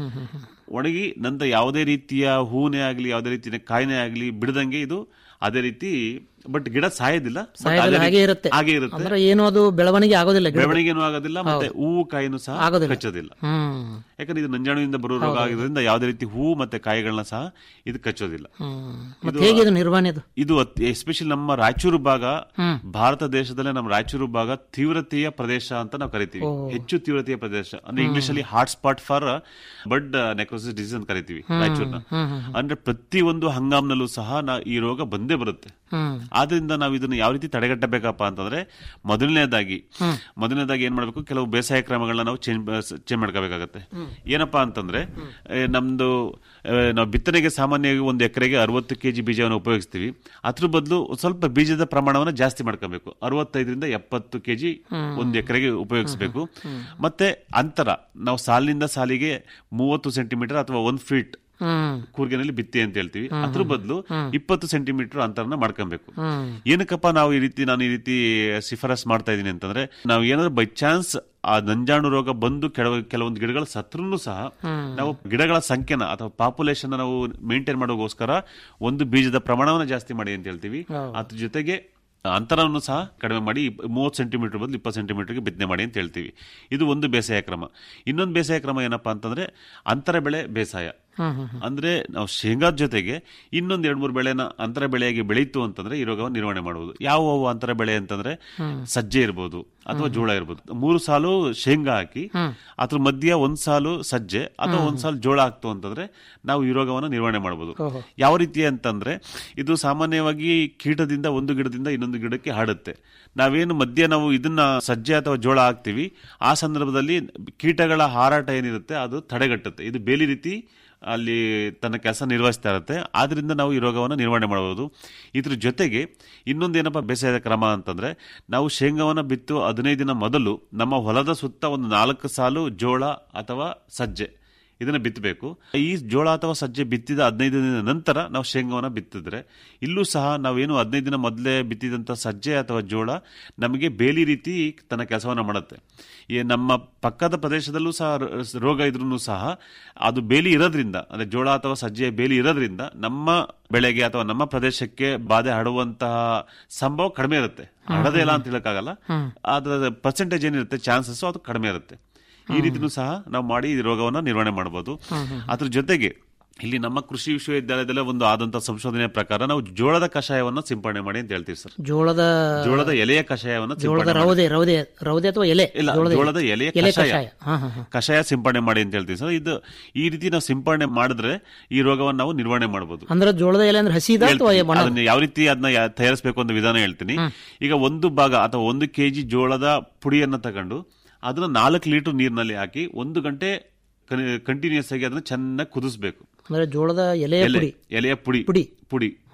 ಒಣಗಿ ನಂತರ ಯಾವುದೇ ರೀತಿಯ ಹೂನೇ ಆಗಲಿ ಯಾವುದೇ ರೀತಿಯ ಕಾಯಿನೇ ಆಗಲಿ ಬಿಡದಂಗೆ ಇದು ಅದೇ ರೀತಿ ಬಟ್ ಗಿಡ ಸಾಯೋದಿಲ್ಲ but ಸಾಯೋದಿಲ್ಲ, ಅದೇ ಹಾಗೆ ರೀತಿ- ಇರುತ್ತೆ ಹಾಗೆ ಇರುತ್ತೆ ಅಂದ್ರೆ ಏನು ಅದು ಬೆಳವಣಿಗೆ ಆಗೋದಿಲ್ಲ ಗಿಡದ. ಬೆಳವಣಿಗೆನೂ ಆಗೋದಿಲ್ಲ ಮತ್ತೆ ಹೂವು ಕಾಯಿನೂ ಸಹ ಆಗೋದಿಲ್ಲ. ಕಚ್ಚೋದಿಲ್ಲ ಹ್ಮ್ ಯಾಕಂದ್ರೆ ಇದು ನಂಜಾಣುವಿಂದ ಬರೋ ರೋಗ ಆಗಿರೋದ್ರಿಂದ ಯಾವುದೇ ರೀತಿ ಹೂವು ಮತ್ತೆ ಕಾಯಿಗಳನ್ನ ಸಹ ಇದು ಕಚ್ಚೋದಿಲ್ಲ ಮತ್ತೆ ಹೇಗೆ ಇದು ನಿರ್ವಹಣೆ ಅದು ಇದು ಎಸ್ಪೆಷಲಿ ನಮ್ಮ ರಾಯಚೂರು ಭಾಗ ಭಾರತ ದೇಶದಲ್ಲೇ ನಮ್ಮ ರಾಯಚೂರು ಭಾಗ ತೀವ್ರತೆಯ ಪ್ರದೇಶ ಅಂತ ನಾವು ಕರಿತೀವಿ ಹೆಚ್ಚು ತೀವ್ರತೆಯ ಪ್ರದೇಶ ಅಂದ್ರೆ ಇಂಗ್ಲಿಷ್ ಅಲ್ಲಿ hot spot for bud necrosis disease ಅಂತ ಕರಿತೀವಿ ರಾಯಚೂರ್ನ ಅಂದ್ರೆ ಪ್ರತಿ ಒಂದು ಹಂಗಾಮ್ನಲ್ಲೂ ಸಹ ನಾ ಈ ರೋಗ ಬಂದೇ ಬರುತ್ತೆ ಆದ್ರಿಂದ ನಾವು ಇದನ್ನ ಯಾವ ರೀತಿ ತಡೆಗಟ್ಟಬೇಕಪ್ಪ ಅಂತಂದ್ರೆ ಮೊದಲನೇದಾಗಿ ಮೊದಲನೇದಾಗಿ ಏನ್ ಮಾಡ್ಬೇಕು ಕೆಲವು ಬೇಸಾಯ ಕ್ರಮಗಳನ್ನ ನಾವು ಚೇಂಜ್ ಚೇಂಜ್ ಮಾಡ್ಕೋಬೇಕಾಗತ್ತೆ ಏನಪ್ಪಾ ಅಂತಂದ್ರೆ ಏ, ನಮ್ದು ಆ, ನಾವು ಬಿತ್ತನೆಗೆ ಸಾಮಾನ್ಯವಾಗಿ ಒಂದು ಎಕರೆಗೆ ಅರವತ್ತು ಕೆಜಿ ಬೀಜವನ್ನು ಉಪಯೋಗಿಸ್ತೀವಿ ಅದ್ರ ಬದಲು ಸ್ವಲ್ಪ ಬೀಜದ ಪ್ರಮಾಣವನ್ನು ಜಾಸ್ತಿ ಮಾಡ್ಕೋಬೇಕು ಅರವತ್ತೈದರಿಂದ ಎಪ್ಪತ್ತು ಕೆಜಿ ಒಂದು ಎಕರೆಗೆ ಉಪಯೋಗಿಸಬೇಕು ಮತ್ತೆ ಅಂತರ ನಾವು ಸಾಲಿನಿಂದ ಸಾಲಿಗೆ ಮೂವತ್ತು ಸೆಂಟಿಮೀಟರ್ ಅಥವಾ ಒಂದ್ ಫೀಟ್ ಕೂರ್ಗಿನಲ್ಲಿ ಬಿತ್ತಿ ಅಂತ ಹೇಳ್ತೀವಿ ಅದ್ರ ಬದಲು ಇಪ್ಪತ್ತು ಸೆಂಟಿಮೀಟರ್ ಅಂತರನ ಮಾಡ್ಕೊಬೇಕು ಏನಕ್ಕಪ್ಪ ನಾವು ಈ ರೀತಿ ನಾನು ಈ ರೀತಿ ಶಿಫಾರಸ್ ಮಾಡ್ತಾ ಇದ್ದೀನಿ ಅಂತಂದ್ರೆ ನಾವು ಏನಾದ್ರು ಬೈ ಚಾನ್ಸ್ ಆ ನಂಜಾಣು ರೋಗ ಬಂದು ಕೆಲವು ಕೆಲವೊಂದು ಗಿಡಗಳು ಸತ್ರೂ ಸಹ ನಾವು ಗಿಡಗಳ ಸಂಖ್ಯೆನ ಅಥವಾ ಪಾಪ್ಯುಲೇಷನ್ ನಾವು ಮೇಂಟೈನ್ ಮಾಡೋಗೋಸ್ಕರ ಒಂದು ಬೀಜದ ಪ್ರಮಾಣವನ್ನು ಜಾಸ್ತಿ ಮಾಡಿ ಅಂತ ಹೇಳ್ತೀವಿ ಅದ್ರ ಜೊತೆಗೆ ಅಂತರವನ್ನು ಸಹ ಕಡಿಮೆ ಮಾಡಿ ಮೂವತ್ತು ಸೆಂಟಿಮೀಟರ್ ಬದಲು ಇಪ್ಪತ್ತು ಸೆಂಟಿಮೀಟರ್ಗೆ ಬಿತ್ತನೆ ಮಾಡಿ ಅಂತ ಹೇಳ್ತೀವಿ ಇದು ಒಂದು ಬೇಸಾಯ ಕ್ರಮ ಇನ್ನೊಂದು ಬೇಸಾಯ ಕ್ರಮ ಏನಪ್ಪಾ ಅಂತಂದ್ರೆ ಅಂತರ ಬೆಳೆ ಬೇಸಾಯ ಅಂದ್ರೆ ನಾವು ಶೇಂಗಾದ ಜೊತೆಗೆ ಇನ್ನೊಂದ್ ಎರಡ್ ಮೂರು ಬೆಳೆನ ಅಂತರ ಬೆಳೆಯಾಗಿ ಬೆಳೀತು ಅಂತಂದ್ರೆ ಈ ರೋಗವನ್ನು ನಿರ್ವಹಣೆ ಮಾಡಬಹುದು ಯಾವ ಅಂತರ ಬೆಳೆ ಅಂತಂದ್ರೆ ಸಜ್ಜೆ ಇರ್ಬೋದು ಅಥವಾ ಜೋಳ ಇರ್ಬೋದು ಮೂರು ಸಾಲು ಶೇಂಗಾ ಹಾಕಿ ಅದ್ರ ಮಧ್ಯ ಒಂದ್ ಸಾಲು ಸಜ್ಜೆ ಅಥವಾ ಒಂದ್ ಸಾಲು ಜೋಳ ಹಾಕ್ತು ಅಂತಂದ್ರೆ ನಾವು ಈ ರೋಗವನ್ನು ನಿರ್ವಹಣೆ ಮಾಡಬಹುದು ಯಾವ ರೀತಿ ಅಂತಂದ್ರೆ ಇದು ಸಾಮಾನ್ಯವಾಗಿ ಕೀಟದಿಂದ ಒಂದು ಗಿಡದಿಂದ ಇನ್ನೊಂದು ಗಿಡಕ್ಕೆ ಹರಡುತ್ತೆ ನಾವೇನು ಮಧ್ಯ ನಾವು ಇದನ್ನ ಸಜ್ಜೆ ಅಥವಾ ಜೋಳ ಹಾಕ್ತಿವಿ ಆ ಸಂದರ್ಭದಲ್ಲಿ ಕೀಟಗಳ ಹಾರಾಟ ಏನಿರುತ್ತೆ ಅದು ತಡೆಗಟ್ಟುತ್ತೆ ಇದು ಬೇಲಿ ರೀತಿ ಅಲ್ಲಿ ತನ್ನ ಕೆಲಸ ನಿರ್ವಹಿಸ್ತಾ ಇರುತ್ತೆ ಆದ್ರಿಂದ ನಾವು ಈ ರೋಗವನ್ನು ನಿರ್ವಹಣೆ ಮಾಡಬಹುದು ಇದ್ರ ಜೊತೆಗೆ ಇನ್ನೊಂದೇನಪ್ಪ ಬೇಸಾಯದ ಕ್ರಮ ಅಂತಂದ್ರೆ ನಾವು ಶೇಂಗಾವನ್ನ ಬಿತ್ತು ಹದಿನೈದು ದಿನ ಮೊದಲು ನಮ್ಮ ಹೊಲದ ಸುತ್ತ ಒಂದು ನಾಲ್ಕು ಸಾಲು ಜೋಳ ಅಥವಾ ಸಜ್ಜೆ ಇದನ್ನ ಬಿತ್ತಬೇಕು ಈ ಜೋಳ ಅಥವಾ ಸಜ್ಜೆ ಬಿತ್ತಿದ ಹದಿನೈದು ದಿನದ ನಂತರ ನಾವು ಶೇಂಗಾವನ್ನ ಬಿತ್ತಿದ್ರೆ ಇಲ್ಲೂ ಸಹ ನಾವೇನು ಹದಿನೈದು ದಿನ ಮೊದಲೇ ಬಿತ್ತಿದಂಥ ಸಜ್ಜೆ ಅಥವಾ ಜೋಳ ನಮಗೆ ಬೇಲಿ ರೀತಿ ತನ್ನ ಕೆಲಸವನ್ನ ಮಾಡುತ್ತೆ ಈ ನಮ್ಮ ಪಕ್ಕದ ಪ್ರದೇಶದಲ್ಲೂ ಸಹ ರ- ರೋಗ ಇದ್ರೂ ಸಹ ಅದು ಬೇಲಿ ಇರೋದ್ರಿಂದ ಅಂದ್ರೆ ಜೋಳ ಅಥವಾ ಸಜ್ಜೆ ಬೇಲಿ ಇರೋದ್ರಿಂದ ನಮ್ಮ ಬೆಳೆಗೆ ಅಥವಾ ನಮ್ಮ ಪ್ರದೇಶಕ್ಕೆ ಬಾಧೆ ಹರಡುವಂತಹ ಸಂಭವ ಕಡಿಮೆ ಇರುತ್ತೆ ಹರಡದೇ ಇಲ್ಲ ಅಂತ ಹೇಳಕ್ಕಾಗಲ್ಲ ಅದರ ಪರ್ಸೆಂಟೇಜ್ ಏನಿರುತ್ತೆ ಚಾನ್ಸಸ್ ಅದು ಕಡಿಮೆ ಇರುತ್ತೆ ಈ ರೀತಿನೂ ಸಹ ನಾವು ಮಾಡಿ ಈ ರೋಗವನ್ನ ನಿರ್ವಹಣೆ ಮಾಡಬಹುದು ಅದ್ರ ಜೊತೆಗೆ ಇಲ್ಲಿ ನಮ್ಮ ಕೃಷಿ ವಿಶ್ವವಿದ್ಯಾಲಯದಲ್ಲೇ ಒಂದು ಆದಂತ ಸಂಶೋಧನೆಯ ಪ್ರಕಾರ ನಾವು ಜೋಳದ ಕಷಾಯವನ್ನ ಸಿಂಪಡಣೆ ಮಾಡಿ ಅಂತ ಹೇಳ್ತೀವಿ ಸರ್ ಜೋಳದ ಜೋಳದ ಎಲೆಯ ಕಷಾಯವನ್ನ ಜೋಳದ ಸಿಂಪಡಣೆ ಮಾಡಿ. ರೌದೆ ರೌದೆ ರೌದೆ ಅಥವಾ ಎಲೆ ಇಲ್ಲ ಜೋಳದ ಎಲೆಯ ಎಲೆ ಕಷಾಯ ಕಷಾಯ ಹಾ ಹಾ ಹಾ ಕಷಾಯ ಸಿಂಪಡಣೆ ಮಾಡಿ ಅಂತ ಹೇಳ್ತೀವಿ ಸರ್ ಇದು ಈ ರೀತಿ ನಾವು ಸಿಂಪಡಣೆ ಮಾಡಿದ್ರೆ ಈ ರೋಗವನ್ನು ನಾವು ನಿರ್ವಹಣೆ ಮಾಡಬಹುದು ಅಂದ್ರೆ ಜೋಳದ ಎಲೆ ಅಂದ್ರೆ ಹಸಿದ ಅಥವಾ ಹೇಳ್ತೀನಿ. ಬಣ್ಣ ಅದನ್ನ ಯಾವ ರೀತಿ ಅದನ್ನ ಯಾ- ತಯಾರಿಸಬೇಕು ಅಂತ ವಿಧಾನ ಹೇಳ್ತೀನಿ ಈಗ ಒಂದು ಭಾಗ ಅಥವಾ ಒಂದು ಕೆಜಿ ಜೋಳದ ಪುಡಿಯನ್ನ ತಗೊಂಡು ಅದನ್ನ ನಾಲ್ಕು ಲೀಟರ್ ನೀರಿನಲ್ಲಿ ಹಾಕಿ ಒಂದು ಗಂಟೆ ಕಂಟಿನ್ಯೂಸ್ ಆಗಿ ಅದನ್ನ ಚೆನ್ನಾಗಿ ಕುದಿಸ್ಬೇಕು ಅಂದ್ರೆ ಜೋಳದ ಎಲೆಯ ಎಲೆ ಪುಡಿ ಎಲೆಯ ಪುಡಿ ಪುಡಿ. ಪುಡಿ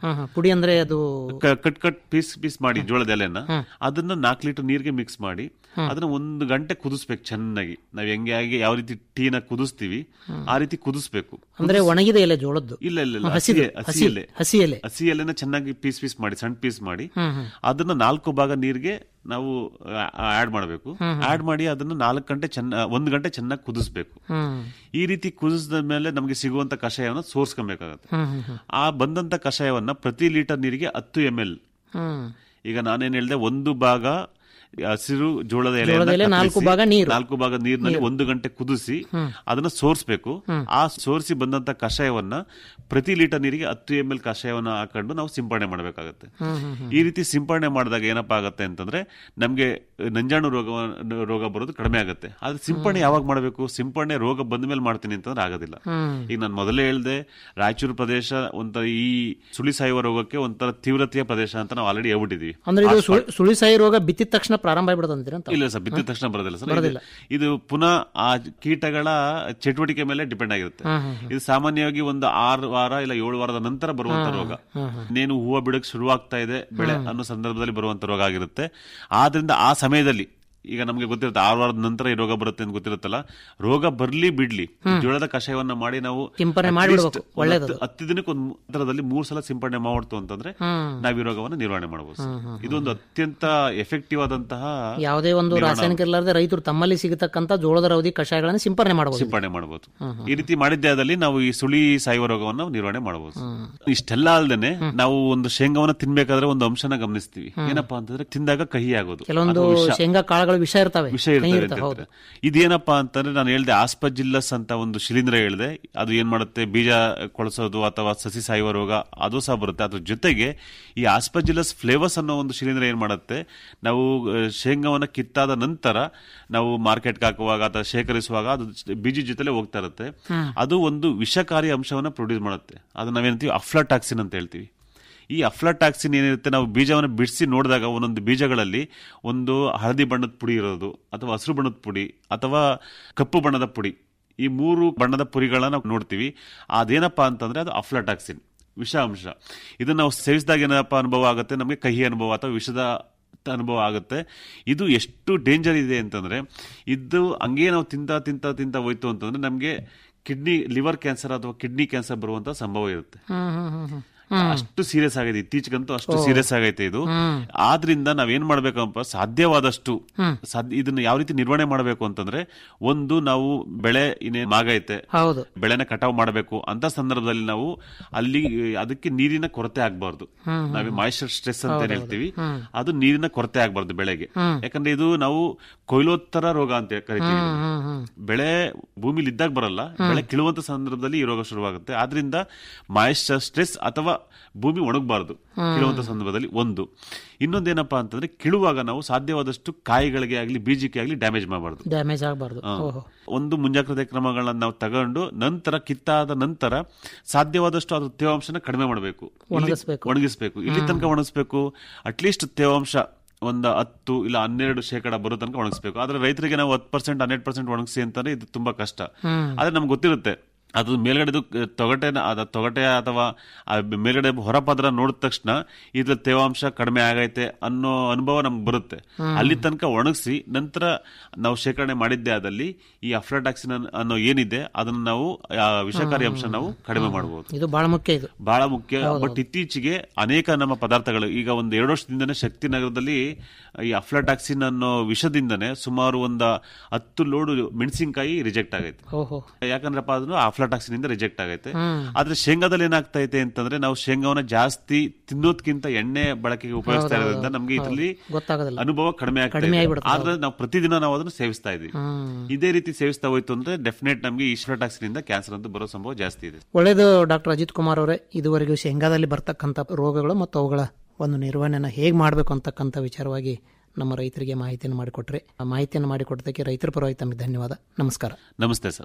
ಹಾ, ಹಾ. ಪುಡಿ ಅಂದ್ರೆ ಅದು ಕ- ಕಟ್ ಕಟ್ ಪೀಸ್ ಪೀಸ್ ಮಾಡಿ ಜೋಳದ ಎಲೆನ ಅದನ್ನ ನಾಲ್ಕು ಲೀಟರ್ ನೀರಿಗೆ ಮಿಕ್ಸ್ ಮಾಡಿ ಅದನ್ನ ಒಂದು ಗಂಟೆ ಕುದಿಸ್ಬೇಕು ಚೆನ್ನಾಗಿ ನಾವ್ ಹೆಂಗೆ ಆಗಿ ಯಾವ ರೀತಿ ಟೀನ ಕುದಿಸ್ತೀವಿ ಆ ರೀತಿ ಕುದಿಸ್ಬೇಕು ಅಂದ್ರೆ ಒಣಗಿದ ಎಲೆ ಜೋಳದ್ದು ಇಲ್ಲ ಇಲ್ಲ ಇಲ್ಲ ಹಾ, ಹಸಿದು, ಹಸಿ- ಹಸಿ ಹಸಿ- ಎಲೆ ಹಸಿ ಎಲೆ. ಹಸಿ ಎಲೆನ ಚೆನ್ನಾಗಿ ಪೀಸ್ ಪೀಸ್ ಮಾಡಿ ಸಣ್ಣ ಪೀಸ್ ಮಾಡಿ ಹ್ಮ್, ಹ್ಮ್. ಅದನ್ನ ನಾಲ್ಕು ಭಾಗ ನೀರಿಗೆ ನಾವು ಆಡ್ ಮಾಡಬೇಕು ಆಡ್ ಮಾಡಿ ಅದನ್ನ ನಾಲ್ಕು ಗಂಟೆ ಚೆನ್ನ ಒಂದು ಗಂಟೆ ಚೆನ್ನಾಗಿ ಕುದಿಸ್ಬೇಕು ಹ್ಮ್. ಈ ರೀತಿ ಕುದಿಸಿದ ಮೇಲೆ ನಮಗೆ ಸಿಗುವಂತ ಕಷಾಯವನ್ನ ಸೋರ್ಸ್ಕೊಬೇಕಾಗತ್ತೆ ಹ್ಮ್, ಹ್ಮ್, ಹ್ಮ್. ಆ ಬಂದಂತ ಕಷಾಯವನ್ನ ಪ್ರತಿ ಲೀಟರ್ ನೀರಿಗೆ ಹತ್ತು ಎಂ ಎಲ್ ಹ್ಮ್. ಈಗ ನಾನೇನ್ ಹೇಳ್ದೆ ಒಂದು ಭಾಗ ಹಸಿರು ಜೋಳದ ಎಲೆ ಜೋಳದ ಎಲೆ ನಾಲ್ಕು ಭಾಗ ನೀರು. ನಾಲ್ಕು ಭಾಗ ನೀರಿನಲ್ಲಿ ಒಂದು ಗಂಟೆ ಕುದಿಸಿ ಅದನ್ನ ಸೋರ್ಸ್ಬೇಕು ಆ ಸೋರಿಸಿ ಬಂದಂತ ಕಷಾಯವನ್ನ ಪ್ರತಿ ಲೀಟರ್ ನೀರಿಗೆ ಹತ್ತು ಎಂ ಎಲ್ ಕಷಾಯವನ್ನ ಹಾಕೊಂಡು ನಾವು ಸಿಂಪಡಣೆ ಮಾಡಬೇಕಾಗತ್ತೆ ಈ ರೀತಿ ಸಿಂಪಡಣೆ ಮಾಡಿದಾಗ ಏನಪ್ಪಾ ಆಗತ್ತೆ ಅಂತಂದ್ರೆ ನಮ್ಗೆ ನಂಜಾಣು ರೋಗ ರೋಗ ಬರೋದು ಕಡಿಮೆ ಆಗುತ್ತೆ ಆದ್ರೆ ಸಿಂಪಡಣೆ ಯಾವಾಗ ಮಾಡಬೇಕು ಸಿಂಪಡಣೆ ರೋಗ ಬಂದ ಮೇಲೆ ಮಾಡ್ತೀನಿ ಅಂತಂದ್ರೆ ಆಗೋದಿಲ್ಲ ಈಗ ನಾನು ಮೊದಲೇ ಹೇಳ್ದೆ ರಾಯಚೂರು ಪ್ರದೇಶ ಒಂಥರ ಈ ಸುಳಿ ಸಾಯುವ ರೋಗಕ್ಕೆ ಒಂಥರ ತೀವ್ರತೆಯ ಪ್ರದೇಶ ಅಂತ ನಾವು ಆಲ್ರೆಡಿ ಹೇಳ್ಬಿಟ್ಟಿದೀವಿ ಅಂದ್ರೆ ಇದು ಸುಳಿ- ಸುಳಿಸಾಯಿ ರೋಗ ಬಿತ್ತಿದ ತಕ್ಷಣ ಪ್ರಾರಂಭ ಆಗ್ಬಿಡುತ್ತೆ ಅಂತೀರ ಅಂತ ಇಲ್ಲ ಸರ್ ಬಿದ್ದ ತಕ್ಷಣ ಬರೋದಿಲ್ಲ ಸರ್ ಇದು- ಇದು ಪುನಃ ಆ ಕೀಟಗಳ ಚಟುವಟಿಕೆ ಮೇಲೆ ಡಿಪೆಂಡ್ ಆಗಿರುತ್ತೆ ಇದು ಸಾಮಾನ್ಯವಾಗಿ ಒಂದು ಆರು ವಾರ ಇಲ್ಲ ಏಳು ವಾರದ ನಂತರ ಬರುವಂತ ರೋಗ ಇನ್ನೇನು ಹೂವು ಬಿಡಕ್ ಶುರುವಾಗ್ತಾ ಇದೆ ಬೆಳೆ ಅನ್ನೋ ಸಂದರ್ಭದಲ್ಲಿ ಬರುವಂತ ರೋಗ ಆಗಿರುತ್ತೆ ಆದ್ರಿಂದ ಆ ಸಮಯದಲ್ಲಿ ಈಗ ನಮಗೆ ಗೊತ್ತಿರುತ್ತೆ ಆರು ವಾರದ ನಂತರ ಈ ರೋಗ ಬರುತ್ತೆ ಅಂತ ಗೊತ್ತಿರುತ್ತಲ್ಲ ರೋಗ ಬರ್ಲಿ ಬಿಡ್ಲಿ ಜೋಳದ ಕಷಾಯವನ್ನ ಮಾಡಿ ನಾವು ಸಿಂಪರಣೆ at ಮಾಡ್ಬಿಡ್ಬೇಕು. least ಒಂದು ಒಳ್ಳೇದು ಹತ್ತು- ಹತ್ತು ದಿನಕ್ಕೆ ಒಂದು ಹತ್ರದಲ್ಲಿ ಮೂರ್ ಸಲ ಸಿಂಪಡಣೆ ಮಾಡ್ತು ಅಂತಂದ್ರೆ ನಾವು ಈ ರೋಗವನ್ನು ನಿರ್ವಹಣೆ ಮಾಡಬಹುದು ಇದೊಂದು ಅತ್ಯಂತ ಎಫೆಕ್ಟಿವ್ ಆದಂತಹ ಯಾವುದೇ ಒಂದು ರಾಸಾಯನಿಕ ಇರಲಾರ್ದೆ ರೈತರು ತಮ್ಮಲ್ಲಿ ಸಿಗತಕ್ಕಂತ ಜೋಳದ ರೌದಿ ಕಷಾಯಗಳನ್ನು ಸಿಂಪರಣೆ ಮಾಡಬಹುದು ಸಿಂಪಡಣೆ ಮಾಡಬಹುದು ಈ ರೀತಿ ಮಾಡಿದ್ದೇ ಆದಲ್ಲಿ ನಾವು ಈ ಸುಳಿ ಸಾಯುವ ರೋಗವನ್ನು ನಿರ್ವಹಣೆ ಮಾಡಬಹುದು ಇಷ್ಟೆಲ್ಲ ಅಲ್ದೇನೆ ನಾವು ಒಂದು ಶೇಂಗಾವನ್ನ ತಿನ್ಬೇಕಾದ್ರೆ ಒಂದು ಅಂಶನ ಗಮನಿಸ್ತೀವಿ ಏನಪ್ಪಾ ಅಂತಂದ್ರೆ ತಿಂದಾಗ ಕಹಿ ಆಗೋದು ಕೆಲವೊಂದು ಅಥವಾ ವಿಷ. ಶೇಂಗಾ ಕಾಳುಗಳು ವಿಷ ಇರ್ತವೆ ವಿಷ ಕಹಿ ಇರ್ತವೆ ಇರ್ತವೆ, ಅಂತ ಹೌದು ಹೇಳ್ತಾರೆ. ಇದೇನಪ್ಪಾ ಅಂತಂದ್ರೆ ನಾನು ಹೇಳ್ದೆ ಆಸ್ಪಜಿಲ್ಲಸ್ ಅಂತ ಒಂದು ಶಿಲೀಂಧ್ರ ಹೇಳ್ದೆ ಅದು ಏನ್ ಮಾಡುತ್ತೆ ಬೀಜ ಕೊಳಸೋದು ಅಥವಾ ಸಸಿ ಸಾಯುವ ರೋಗ ಅದು ಸಹ ಬರುತ್ತೆ ಅದ್ರ ಜೊತೆಗೆ ಈ ಆಸ್ಪಜಿಲ್ಲಸ್ ಫ್ಲೇವರ್ಸ್ ಅನ್ನೋ ಒಂದು ಶಿಲೀಂಧ್ರ ಏನ್ ಮಾಡುತ್ತೆ ನಾವು ಆ, ಶೇಂಗಾವನ್ನ ಕಿತ್ತಾದ ನಂತರ ನಾವು ಮಾರ್ಕೆಟ್ಗೆ ಹಾಕುವಾಗ ಅಥವಾ ಶೇಖರಿಸುವಾಗ ಅದು ಬೀಜ ಜೊತೆಲೆ ಹೋಗ್ತಾ ಇರುತ್ತೆ ಅದು ಒಂದು ವಿಷಕಾರಿ ಅಂಶವನ್ನ ಪ್ರೊಡ್ಯೂಸ್ ಮಾಡುತ್ತೆ ಅದು ನಾವೇನಂತೀವಿ ಅಫ್ಲಾಟಾಕ್ಸಿನ್ ಅಂತ ಹೇಳ್ತೀವಿ ಈ ಅಫ್ಲಾಟಾಕ್ಸಿನ್ ಏನಿರುತ್ತೆ ನಾವು ಬೀಜವನ್ನು ಬಿಡಿಸಿ ನೋಡಿದಾಗ ಒಂದೊಂದು ಬೀಜಗಳಲ್ಲಿ ಒಂದು ಹಳದಿ ಬಣ್ಣದ ಪುಡಿ ಇರೋದು ಅಥವಾ ಹಸಿರು ಬಣ್ಣದ ಪುಡಿ ಅಥವಾ ಕಪ್ಪು ಬಣ್ಣದ ಪುಡಿ ಈ ಮೂರು ಬಣ್ಣದ ಪುರಿಗಳನ್ನ ನಾವು ನೋಡ್ತೀವಿ ಅದೇನಪ್ಪಾ ಅಂತಂದ್ರೆ ಅದು ಅಫ್ಲಾಟಾಕ್ಸಿನ್ ವಿಷ ಅಂಶ ಇದನ್ನ ನಾವು ಸೇವಿಸಿದಾಗ ಏನಪ್ಪ ಅನುಭವ ಆಗುತ್ತೆ ನಮಗೆ ಕಹಿ ಅನುಭವ ಅಥವಾ ವಿಷದ ಅನುಭವ ಆಗುತ್ತೆ ಇದು ಎಷ್ಟು ಡೇಂಜರ್ ಇದೆ ಅಂತಂದ್ರೆ ಇದು ಹಂಗೆ ನಾವು ತಿಂತ ತಿಂತ ತಿಂತ ಹೋಯ್ತು ಅಂತಂದ್ರೆ ನಮಗೆ ಕಿಡ್ನಿ ಲಿವರ್ ಕ್ಯಾನ್ಸರ್ ಅಥವಾ ಕಿಡ್ನಿ ಕ್ಯಾನ್ಸರ್ ಬರುವಂತ ಸಂಭವ ಇರುತ್ತೆ ಹ್ಮ್ ಹ್ಮ್ ಹ್ಮ್ ಹ್ಮ್ ಅಷ್ಟು ಸೀರಿಯಸ್ ಆಗೈತೆ ಇತ್ತೀಚೆಗಂತೂ ಅಷ್ಟು ಸೀರಿಯಸ್ ಆಗೈತೆ ಇದು ಆದ್ರಿಂದ ನಾವೇನ್ ಮಾಡ್ಬೇಕಪ್ಪ ಸಾಧ್ಯವಾದಷ್ಟು ಸಾಧ್ಯ ಇದನ್ನ ಯಾವ ರೀತಿ ನಿರ್ವಹಣೆ ಮಾಡಬೇಕು ಅಂತಂದ್ರೆ ಒಂದು ನಾವು ಬೆಳೆ ಇನ್ನೇ ಮಾಗೈತೆ ಹೌದು ಬೆಳೆನ ಕಟಾವು ಮಾಡಬೇಕು ಅಂತ ಸಂದರ್ಭದಲ್ಲಿ ನಾವು ಅಲ್ಲಿ ಅದಕ್ಕೆ ನೀರಿನ ಕೊರತೆ ಆಗ್ಬಾರ್ದು ನಾವೇ ಮಾಯಿಶ್ಚರ್ ಸ್ಟ್ರೆಸ್ ಅಂತ ಏನ್ ಹೇಳ್ತೀವಿ ಅದು ನೀರಿನ ಕೊರತೆ ಆಗ್ಬಾರ್ದು ಬೆಳೆಗೆ ಯಾಕಂದ್ರೆ ಇದು ನಾವು ಕೊಯ್ಲೋತ್ತರ ರೋಗ ಅಂತ ಕರಿತೀವಿ ಇದನ್ನ. ಬೆಳೆ ಭೂಮಿಲಿ ಇದ್ದಾಗ ಬರಲ್ಲ ಬೆಳೆ ಕಿಳುವಂತ ಸಂದರ್ಭದಲ್ಲಿ ಈ ರೋಗ ಶುರುವಾಗುತ್ತೆ ಆದ್ರಿಂದ ಮಾಯಿಶ್ಚರ್ ಸ್ಟ್ರೆಸ್ ಅಥವಾ ಭೂಮಿ ಒಣಗಬಾರದು ಕಿಳುವಂತ ಸಂದರ್ಭದಲ್ಲಿ ಒಂದು ಇನ್ನೊಂದೇನಪ್ಪಾ ಅಂತಂದ್ರೆ ಕಿಳುವಾಗ ನಾವು ಸಾಧ್ಯವಾದಷ್ಟು ಕಾಯಿಗಳಿಗೆ ಆಗ್ಲಿ ಬೀಜಕ್ಕೆ ಆಗ್ಲಿ ಡ್ಯಾಮೇಜ್ ಮಾಡಬಾರ್ದು ಡ್ಯಾಮೇಜ್ ಆಗಬಾರ್ದು ಓಹೋ ಒಂದು ಮುಂಜಾಗ್ರತೆ ಕ್ರಮಗಳನ್ನ ನಾವು ತಗೊಂಡು ನಂತರ ಕಿತ್ತಾದ ನಂತರ ಸಾಧ್ಯವಾದಷ್ಟು ಅದ್ರ ತೇವಾಂಶನ ಕಡಿಮೆ ಮಾಡಬೇಕು ಒಣಗಿಸ್ಬೇಕು. ಒಣಗಿಸ್ಬೇಕು ಇಲ್ಲಿ ತನಕ ಒಣಗಿಸ್ಬೇಕು ಅಟ್ಲೀಸ್ಟ್ ತೇವಾಂಶ ಒಂದು ಹತ್ತು ಇಲ್ಲ ಹನ್ನೆರಡು ಶೇಕಡ ಬರೋ ತನಕ ಒಣಗಿಸ್ಬೇಕು ಆದ್ರೆ ರೈತರಿಗೆ ನಾವು ಹತ್ತು ಪರ್ಸೆಂಟ್ ಹನ್ನೆರಡು ಪರ್ಸೆಂಟ್ ಒಣಗಿಸಿ ಅಂತಂದ್ರೆ ಇದು ತುಂಬಾ ಕಷ್ಟ ಆದ್ರೆ ನಮ್ಗೆ ಗೊತ್ತಿರುತ್ತೆ ಅದು ಮೇಲ್ಗಡೆದು ತೊಗಟೆನ ಅದ ತೊಗಟೆ ಅಥವಾ ಆ ಮೇಲ್ಗಡೆ ಹೊರಪದ್ರ ನೋಡಿದ ತಕ್ಷಣ ಇದ್ರ ತೇವಾಂಶ ಕಡಿಮೆ ಆಗೈತೆ ಅನ್ನೋ ಅನುಭವ ನಮ್ಗೆ ಬರುತ್ತೆ ಅಲ್ಲಿ ತನಕ ಒಣಗಿಸಿ ನಂತರ ನಾವು ಶೇಖರಣೆ ಮಾಡಿದ್ದೇ ಆದಲ್ಲಿ ಈ ಅಫ್ಲಾಟಾಕ್ಸಿನ್ ಅನ್ನೋ ಏನಿದೆ ಅದನ್ನ ನಾವು ಆ ವಿಷಕಾರಿ ಅಂಶ ನಾವು ಕಡಿಮೆ ಮಾಡಬಹುದು ಇದು ಬಹಳ ಮುಖ್ಯ ಇದು ಬಹಳ ಮುಖ್ಯ ಬಟ್ ಇತ್ತೀಚೆಗೆ ಅನೇಕ ನಮ್ಮ ಪದಾರ್ಥಗಳು ಈಗ ಒಂದು ಎರಡು ವರ್ಷದಿಂದನೇ ಶಕ್ತಿ ನಗರದಲ್ಲಿ ಈ ಅಫ್ಲಾಟಾಕ್ಸಿನ್ ಅನ್ನೋ ವಿಷದಿಂದನೇ ಸುಮಾರು ಒಂದು ಹತ್ತು ಲೋಡು ಮೆಣಸಿನಕಾಯಿ ರಿಜೆಕ್ಟ್ ಆಗೈತೆ ಓಹೋ ಯಾಕಂದ್ರಪ್ಪ ಅದನ್ನು ಅಫ್ಲಾಟಾಕ್ಸಿನ್ ಇಂದ ರಿಜೆಕ್ಟ್ ಆಗೈತೆ ಆದ್ರೆ ಶೇಂಗಾದಲ್ಲಿ ಏನಾಗ್ತೈತೆ ಅಂತಂದ್ರೆ ನಾವು ಶೇಂಗಾವನ್ನ ಜಾಸ್ತಿ ತಿನ್ನೋದ್ಕಿಂತ ಎಣ್ಣೆ ಬಳಕೆಗೆ ಉಪಯೋಗಿಸ್ತಾ ಇರೋದ್ರಿಂದ ನಮ್ಗೆ ಇದರಲ್ಲಿ ಗೊತ್ತಾಗೋದಿಲ್ಲ ಅನುಭವ ಕಡಿಮೆ ಆಗ್ತಾ ಕಡಿಮೆ ಇದೆ ಆಗ್ಬಿಡುತ್ತೆ, ಆದ್ರೆ ನಾವು ಪ್ರತಿದಿನ ನಾವು ಅದನ್ನು ಸೇವಿಸ್ತಾ ಇದೀವಿ ಇದೇ ರೀತಿ ಸೇವಿಸ್ತಾ ಹೋಯ್ತು ಅಂದ್ರೆ ಡೆಫಿನೆಟ್ ನಮ್ಗೆ ಈ ಅಫ್ಲಾಟಾಕ್ಸಿನ್ ಇಂದ ಕ್ಯಾನ್ಸರ್ ಅಂತ ಬರೋ ಸಂಭವ ಜಾಸ್ತಿ ಇದೆ ಒಳ್ಳೆಯದು ಡಾಕ್ಟರ್ ಅಜಿತ್ ಕುಮಾರ್ ಅವರೇ ಇದುವರೆಗೂ ಶೇಂಗಾದಲ್ಲಿ ಬರ್ತಕ್ಕಂಥ ರೋಗಗಳು ಮತ್ತು ಅವುಗಳ ಒಂದು ನಿರ್ವಹಣೆನ ಹೇಗೆ ಮಾಡಬೇಕು ಅಂತಕ್ಕಂಥ ವಿಚಾರವಾಗಿ ನಮ್ಮ ರೈತರಿಗೆ ಮಾಹಿತಿಯನ್ನು ಮಾಡಿಕೊಟ್ರೆ ಆ ಮಾಹಿತಿಯನ್ನು ಮಾಡಿಕೊಟ್ಟದಕ್ಕೆ ರೈತರ ಪರವಾಗಿ ತಮಗೆ ಧನ್ಯವಾದ ನಮಸ್ಕಾರ ನಮಸ್ತೆ ಸರ್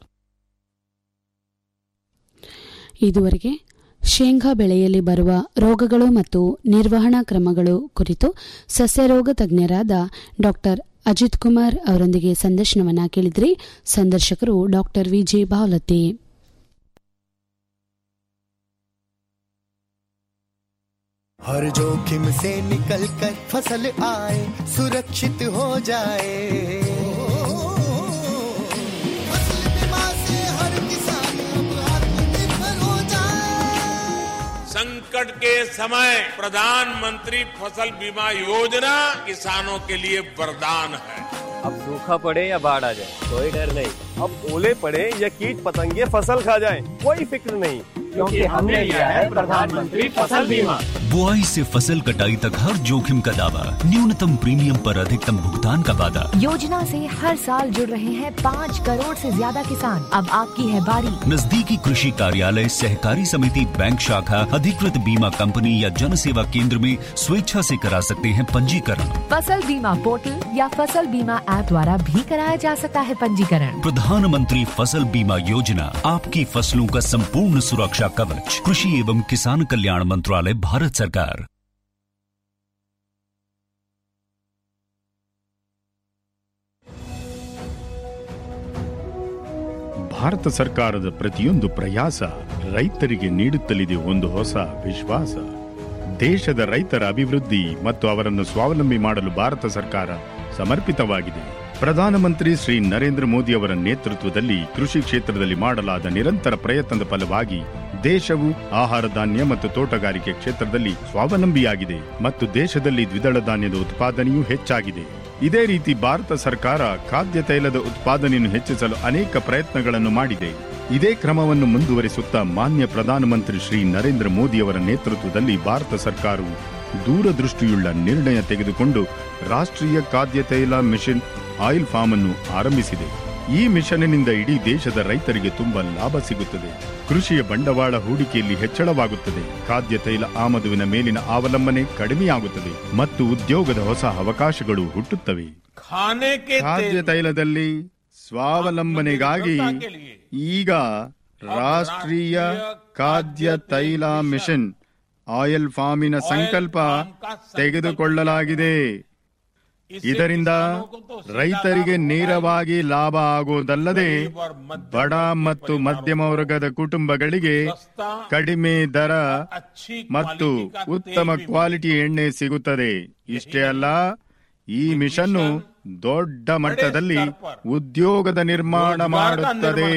ಇದುವರೆಗೆ ಶೇಂಗಾ ಬೆಳೆಯಲ್ಲಿ ಬರುವ ರೋಗಗಳು ಮತ್ತು ನಿರ್ವಹಣಾ ಕ್ರಮಗಳು ಕುರಿತು ಸಸ್ಯರೋಗ ತಜ್ಞರಾದ ಡಾಕ್ಟರ್ ಅಜಿತ್ ಕುಮಾರ್ ಅವರೊಂದಿಗೆ ಸಂದರ್ಶನವನ್ನ ಕೇಳಿದ್ರಿ ಸಂದರ್ಶಕರು ಡಾಕ್ಟರ್ ವಿಜೆ ಬಾವಲತ್ತಿ हर जोखिम से निकल कर फसल आए सुरक्षित हो जाए फसल बीमा से हर किसान अब आत्मनिर्भर हो जाए संकट के समय प्रधानमंत्री फसल बीमा योजना किसानों के लिए वरदान है अब सूखा पड़े या बाढ़ आ जाए कोई डर नहीं अब ओले पड़े या कीट पतंगे फसल खा जाए कोई फिक्र नहीं क्योंकि हमने लिया है प्रधानमंत्री फसल बीमा बुआई से फसल कटाई तक हर जोखिम का दावा न्यूनतम प्रीमियम पर अधिकतम भुगतान का वादा योजना से हर साल जुड़ रहे हैं पाँच करोड़ से ज्यादा किसान अब आपकी है बारी नजदीकी कृषि कार्यालय सहकारी समिति बैंक शाखा अधिकृत बीमा कंपनी या जन सेवा केंद्र में स्वेच्छा से करा सकते हैं पंजीकरण फसल बीमा पोर्टल या फसल बीमा ऐप द्वारा भी कराया जा सकता है पंजीकरण प्रधानमंत्री फसल बीमा योजना आपकी फसलों का संपूर्ण सुरक्षा कवच कृषि एवं किसान कल्याण मंत्रालय भारत सरकार ಭಾರತ ಸರ್ಕಾರದ ಪ್ರತಿಯೊಂದು ಪ್ರಯಾಸ ರೈತರಿಗೆ ನೀಡುತ್ತಲಿದೆ ಒಂದು ಹೊಸ ವಿಶ್ವಾಸ ದೇಶದ ರೈತರ ಅಭಿವೃದ್ಧಿ ಮತ್ತು ಅವರನ್ನು ಸ್ವಾವಲಂಬಿ ಮಾಡಲು ಭಾರತ ಸರ್ಕಾರ ಸಮರ್ಪಿತವಾಗಿದೆ ಪ್ರಧಾನಮಂತ್ರಿ ಶ್ರೀ ನರೇಂದ್ರ ಮೋದಿ ಅವರ ನೇತೃತ್ವದಲ್ಲಿ ಕೃಷಿ ಕ್ಷೇತ್ರದಲ್ಲಿ ಮಾಡಲಾದ ನಿರಂತರ ಪ್ರಯತ್ನದ ಫಲವಾಗಿ ದೇಶವು ಆಹಾರ ಧಾನ್ಯ ಮತ್ತು ತೋಟಗಾರಿಕೆ ಕ್ಷೇತ್ರದಲ್ಲಿ ಸ್ವಾವಲಂಬಿಯಾಗಿದೆ ಮತ್ತು ದೇಶದಲ್ಲಿ ದ್ವಿದಳ ಧಾನ್ಯದ ಉತ್ಪಾದನೆಯೂ ಹೆಚ್ಚಾಗಿದೆ ಇದೇ ರೀತಿ ಭಾರತ ಸರ್ಕಾರ ಖಾದ್ಯ ತೈಲದ ಉತ್ಪಾದನೆಯನ್ನು ಹೆಚ್ಚಿಸಲು ಅನೇಕ ಪ್ರಯತ್ನಗಳನ್ನು ಮಾಡಿದೆ ಇದೇ ಕ್ರಮವನ್ನು ಮುಂದುವರಿಸುತ್ತಾ ಮಾನ್ಯ ಪ್ರಧಾನಮಂತ್ರಿ ಶ್ರೀ ನರೇಂದ್ರ ಮೋದಿ ಅವರ ನೇತೃತ್ವದಲ್ಲಿ ಭಾರತ ಸರ್ಕಾರವು ದೂರದೃಷ್ಟಿಯುಳ್ಳ ನಿರ್ಣಯ ತೆಗೆದುಕೊಂಡು ರಾಷ್ಟ್ರೀಯ ಖಾದ್ಯ ತೈಲ ಮಿಷನ್ ಆಯಿಲ್ ಫಾರ್ಮ್ ಅನ್ನು ಆರಂಭಿಸಿದೆ ಈ ಮಿಷನ್ನಿಂದ ಇಡೀ ದೇಶದ ರೈತರಿಗೆ ತುಂಬಾ ಲಾಭ ಸಿಗುತ್ತದೆ ಕೃಷಿಯ ಬಂಡವಾಳ ಹೂಡಿಕೆಯಲ್ಲಿ ಹೆಚ್ಚಳವಾಗುತ್ತದೆ ಖಾದ್ಯ ತೈಲ ಆಮದುವಿನ ಮೇಲಿನ ಅವಲಂಬನೆ ಕಡಿಮೆಯಾಗುತ್ತದೆ ಮತ್ತು ಉದ್ಯೋಗದ ಹೊಸ ಅವಕಾಶಗಳು ಹುಟ್ಟುತ್ತವೆ खाने के ಖಾದ್ಯ ತೈಲದಲ್ಲಿ ಸ್ವಾವಲಂಬನೆಗಾಗಿ ಈಗ ರಾಷ್ಟ್ರೀಯ ಖಾದ್ಯ ತೈಲ ಮಿಷನ್ ಆಯಿಲ್ ಫಾರ್ಮಿನ ಸಂಕಲ್ಪ ತೆಗೆದುಕೊಳ್ಳಲಾಗಿದೆ ಇದರಿಂದ ರೈತರಿಗೆ ನೇರವಾಗಿ ಲಾಭ ಆಗುವುದಲ್ಲದೆ ಬಡ ಮತ್ತು ಮಧ್ಯಮ ವರ್ಗದ ಕುಟುಂಬಗಳಿಗೆ ಕಡಿಮೆ ದರ ಮತ್ತು ಉತ್ತಮ ಕ್ವಾಲಿಟಿ ಎಣ್ಣೆ ಸಿಗುತ್ತದೆ ಇಷ್ಟೇ ಅಲ್ಲ ಈ ಮಿಷನ್ನು ದೊಡ್ಡ ಮಟ್ಟದಲ್ಲಿ ಉದ್ಯೋಗದ ನಿರ್ಮಾಣ ಮಾಡುತ್ತದೆ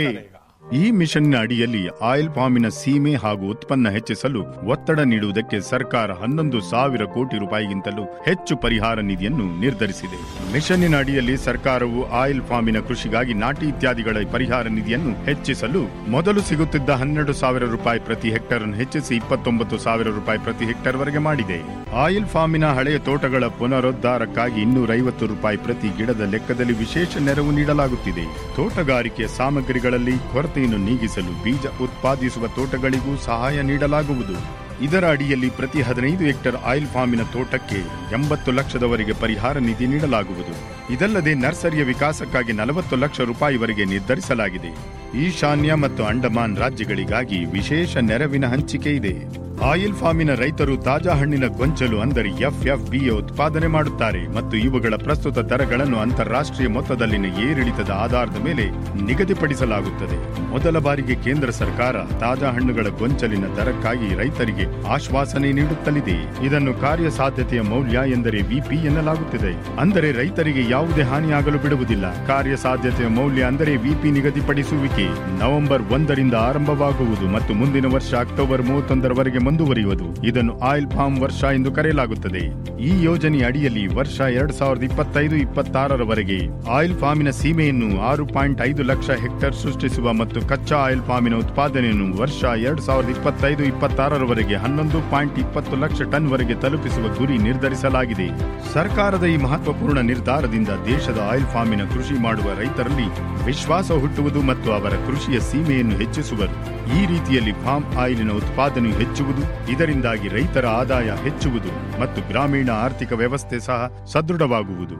ಈ ಮಿಷನ್ನ ಅಡಿಯಲ್ಲಿ ಆಯಿಲ್ ಪಾಮಿನ ಸೀಮೆ ಹಾಗೂ ಉತ್ಪನ್ನ ಹೆಚ್ಚಿಸಲು ಒತ್ತಡ ನೀಡುವುದಕ್ಕೆ ಸರ್ಕಾರ ಹನ್ನೊಂದು ಸಾವಿರ ಕೋಟಿ ರೂಪಾಯಿಗಿಂತಲೂ ಹೆಚ್ಚು ಪರಿಹಾರ ನಿಧಿಯನ್ನು ನಿರ್ಧರಿಸಿದೆ ಮಿಷನ್ನಿನ ಅಡಿಯಲ್ಲಿ ಸರ್ಕಾರವು ಆಯಿಲ್ ಫಾರ್ಮಿನ ಕೃಷಿಗಾಗಿ ನಾಟಿ ಇತ್ಯಾದಿಗಳ ಪರಿಹಾರ ನಿಧಿಯನ್ನು ಹೆಚ್ಚಿಸಲು ಮೊದಲು ಸಿಗುತ್ತಿದ್ದ ಹನ್ನೆರಡು ಸಾವಿರ ರೂಪಾಯಿ ಪ್ರತಿ ಹೆಕ್ಟರ್ ಅನ್ನು ಹೆಚ್ಚಿಸಿ ಇಪ್ಪತ್ತೊಂಬತ್ತು ಸಾವಿರ ರೂಪಾಯಿ ಪ್ರತಿ ಹೆಕ್ಟರ್ ವರೆಗೆ ಮಾಡಿದೆ ಆಯಿಲ್ ಫಾರ್ಮಿನ ಹಳೆಯ ತೋಟಗಳ ಪುನರುದ್ಧಾರಕ್ಕಾಗಿ ಇನ್ನೂರೈವತ್ತು ರೂಪಾಯಿ ಪ್ರತಿ ಗಿಡದ ಲೆಕ್ಕದಲ್ಲಿ ವಿಶೇಷ ನೆರವು ನೀಡಲಾಗುತ್ತಿದೆ ತೋಟಗಾರಿಕೆಯ ಸಾಮಗ್ರಿಗಳಲ್ಲಿ ಕೊರತೆಯನ್ನು ನೀಗಿಸಲು ಬೀಜ ಉತ್ಪಾದಿಸುವ ತೋಟಗಳಿಗೂ ಸಹಾಯ ನೀಡಲಾಗುವುದು ಇದರ ಅಡಿಯಲ್ಲಿ ಪ್ರತಿ ಹದಿನೈದು ಹೆಕ್ಟರ್ ಆಯಿಲ್ ಫಾರ್ಮಿನ ತೋಟಕ್ಕೆ ಎಂಬತ್ತು ಲಕ್ಷದವರೆಗೆ ಪರಿಹಾರ ನಿಧಿ ನೀಡಲಾಗುವುದು ಇದಲ್ಲದೆ ನರ್ಸರಿಯ ವಿಕಾಸಕ್ಕಾಗಿ ನಲವತ್ತು ಲಕ್ಷ ರೂಪಾಯಿವರೆಗೆ ನಿರ್ಧರಿಸಲಾಗಿದೆ ಈಶಾನ್ಯ ಮತ್ತು ಅಂಡಮಾನ್ ರಾಜ್ಯಗಳಿಗಾಗಿ ವಿಶೇಷ ನೆರವಿನ ಹಂಚಿಕೆ ಇದೆ ಆಯಿಲ್ ಫಾರ್ಮಿನ ರೈತರು ತಾಜಾ ಹಣ್ಣಿನ ಗೊಂಚಲು ಅಂದರೆ ಎಫ್ಎಫ್ಬಿ ಉತ್ಪಾದನೆ ಮಾಡುತ್ತಾರೆ ಮತ್ತು ಇವುಗಳ ಪ್ರಸ್ತುತ ದರಗಳನ್ನು ಅಂತಾರಾಷ್ಟ್ರೀಯ ಮೊತ್ತದಲ್ಲಿನ ಏರಿಳಿತದ ಆಧಾರದ ಮೇಲೆ ನಿಗದಿಪಡಿಸಲಾಗುತ್ತದೆ ಮೊದಲ ಬಾರಿಗೆ ಕೇಂದ್ರ ಸರ್ಕಾರ ತಾಜಾ ಹಣ್ಣುಗಳ ಗೊಂಚಲಿನ ದರಕ್ಕಾಗಿ ರೈತರಿಗೆ ಆಶ್ವಾಸನೆ ನೀಡುತ್ತಲಿದೆ ಇದನ್ನು ಕಾರ್ಯಸಾಧ್ಯತೆಯ ಮೌಲ್ಯ ಎಂದರೆ ವಿಪಿ ಎನ್ನಲಾಗುತ್ತಿದೆ ಅಂದರೆ ರೈತರಿಗೆ ಯಾವುದೇ ಹಾನಿಯಾಗಲು ಬಿಡುವುದಿಲ್ಲ ಕಾರ್ಯಸಾಧ್ಯತೆಯ ಮೌಲ್ಯ ಅಂದರೆ ವಿಪಿ ನಿಗದಿಪಡಿಸುವಿಕೆ ನವೆಂಬರ್ ಒಂದರಿಂದ ಆರಂಭವಾಗುವುದು ಮತ್ತು ಮುಂದಿನ ವರ್ಷ ಅಕ್ಟೋಬರ್ ಮೂವತ್ತೊಂದರವರೆಗೆ ಮುಂದುವರಿಯುವುದು ಇದನ್ನು ಆಯಿಲ್ ಪಾಮ್ ವರ್ಷ ಎಂದು ಕರೆಯಲಾಗುತ್ತದೆ ಈ ಯೋಜನೆಯ ಅಡಿಯಲ್ಲಿ ವರ್ಷ ಎರಡ್ ಸಾವಿರದ ಇಪ್ಪತ್ತೈದು ಇಪ್ಪತ್ತಾರರವರೆಗೆ ಆಯಿಲ್ ಫಾರ್ಮಿನ ಸೀಮೆಯನ್ನು ಆರು ಪಾಯಿಂಟ್ ಐದು ಲಕ್ಷ ಹೆಕ್ಟೇರ್ ಸೃಷ್ಟಿಸುವ ಮತ್ತು ಕಚ್ಚಾ ಆಯಿಲ್ ಪಾಮಿನ ಉತ್ಪಾದನೆಯನ್ನು ವರ್ಷ ಎರಡ್ ಸಾವಿರದ ಇಪ್ಪತ್ತೈದು ಇಪ್ಪತ್ತಾರರವರೆಗೆ ಹನ್ನೊಂದು ಪಾಯಿಂಟ್ ಇಪ್ಪತ್ತು ಲಕ್ಷ ಟನ್ ವರೆಗೆ ತಲುಪಿಸುವ ಗುರಿ ನಿರ್ಧರಿಸಲಾಗಿದೆ ಸರ್ಕಾರದ ಈ ಮಹತ್ವಪೂರ್ಣ ನಿರ್ಧಾರದಿಂದ ದೇಶದ ಆಯಿಲ್ ಫಾರ್ಮಿನ ಕೃಷಿ ಮಾಡುವ ರೈತರಲ್ಲಿ ವಿಶ್ವಾಸ ಹುಟ್ಟುವುದು ಮತ್ತು ಅವರ ಕೃಷಿಯ ಸೀಮೆಯನ್ನು ಹೆಚ್ಚಿಸುವರು ಈ ರೀತಿಯಲ್ಲಿ ಫಾರ್ಮ್ ಆಯಿಲಿನ ಉತ್ಪಾದನೆಯು ಹೆಚ್ಚುವುದು ಇದರಿಂದಾಗಿ ರೈತರ ಆದಾಯ ಹೆಚ್ಚುವುದು ಮತ್ತು ಗ್ರಾಮೀಣ ಆರ್ಥಿಕ ವ್ಯವಸ್ಥೆ ಸಹ ಸದೃಢವಾಗುವುದು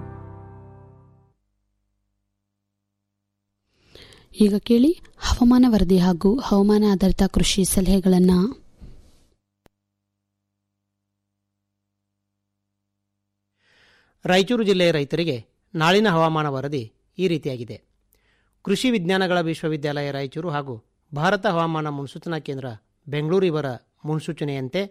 ಈಗ ಕೇಳಿ ಹವಾಮಾನ ವರದಿ ಹಾಗೂ ಹವಾಮಾನ ಆಧಾರಿತ ಕೃಷಿ ಸಲಹೆಗಳನ್ನು ರಾಯಚೂರು ಜಿಲ್ಲೆಯ ರೈತರಿಗೆ ನಾಳಿನ ಹವಾಮಾನ ವರದಿ ಈ ರೀತಿಯಾಗಿದೆ ಕೃಷಿ ವಿಜ್ಞಾನಗಳ ವಿಶ್ವವಿದ್ಯಾಲಯ ರಾಯಚೂರು ಹಾಗೂ ಭಾರತ ಹವಾಮಾನ ಮುನ್ಸೂಚನಾ ಕೇಂದ್ರ ಬೆಂಗಳೂರು ಇವರ ಮುನ್ಸೂಚನೆಯಂತೆ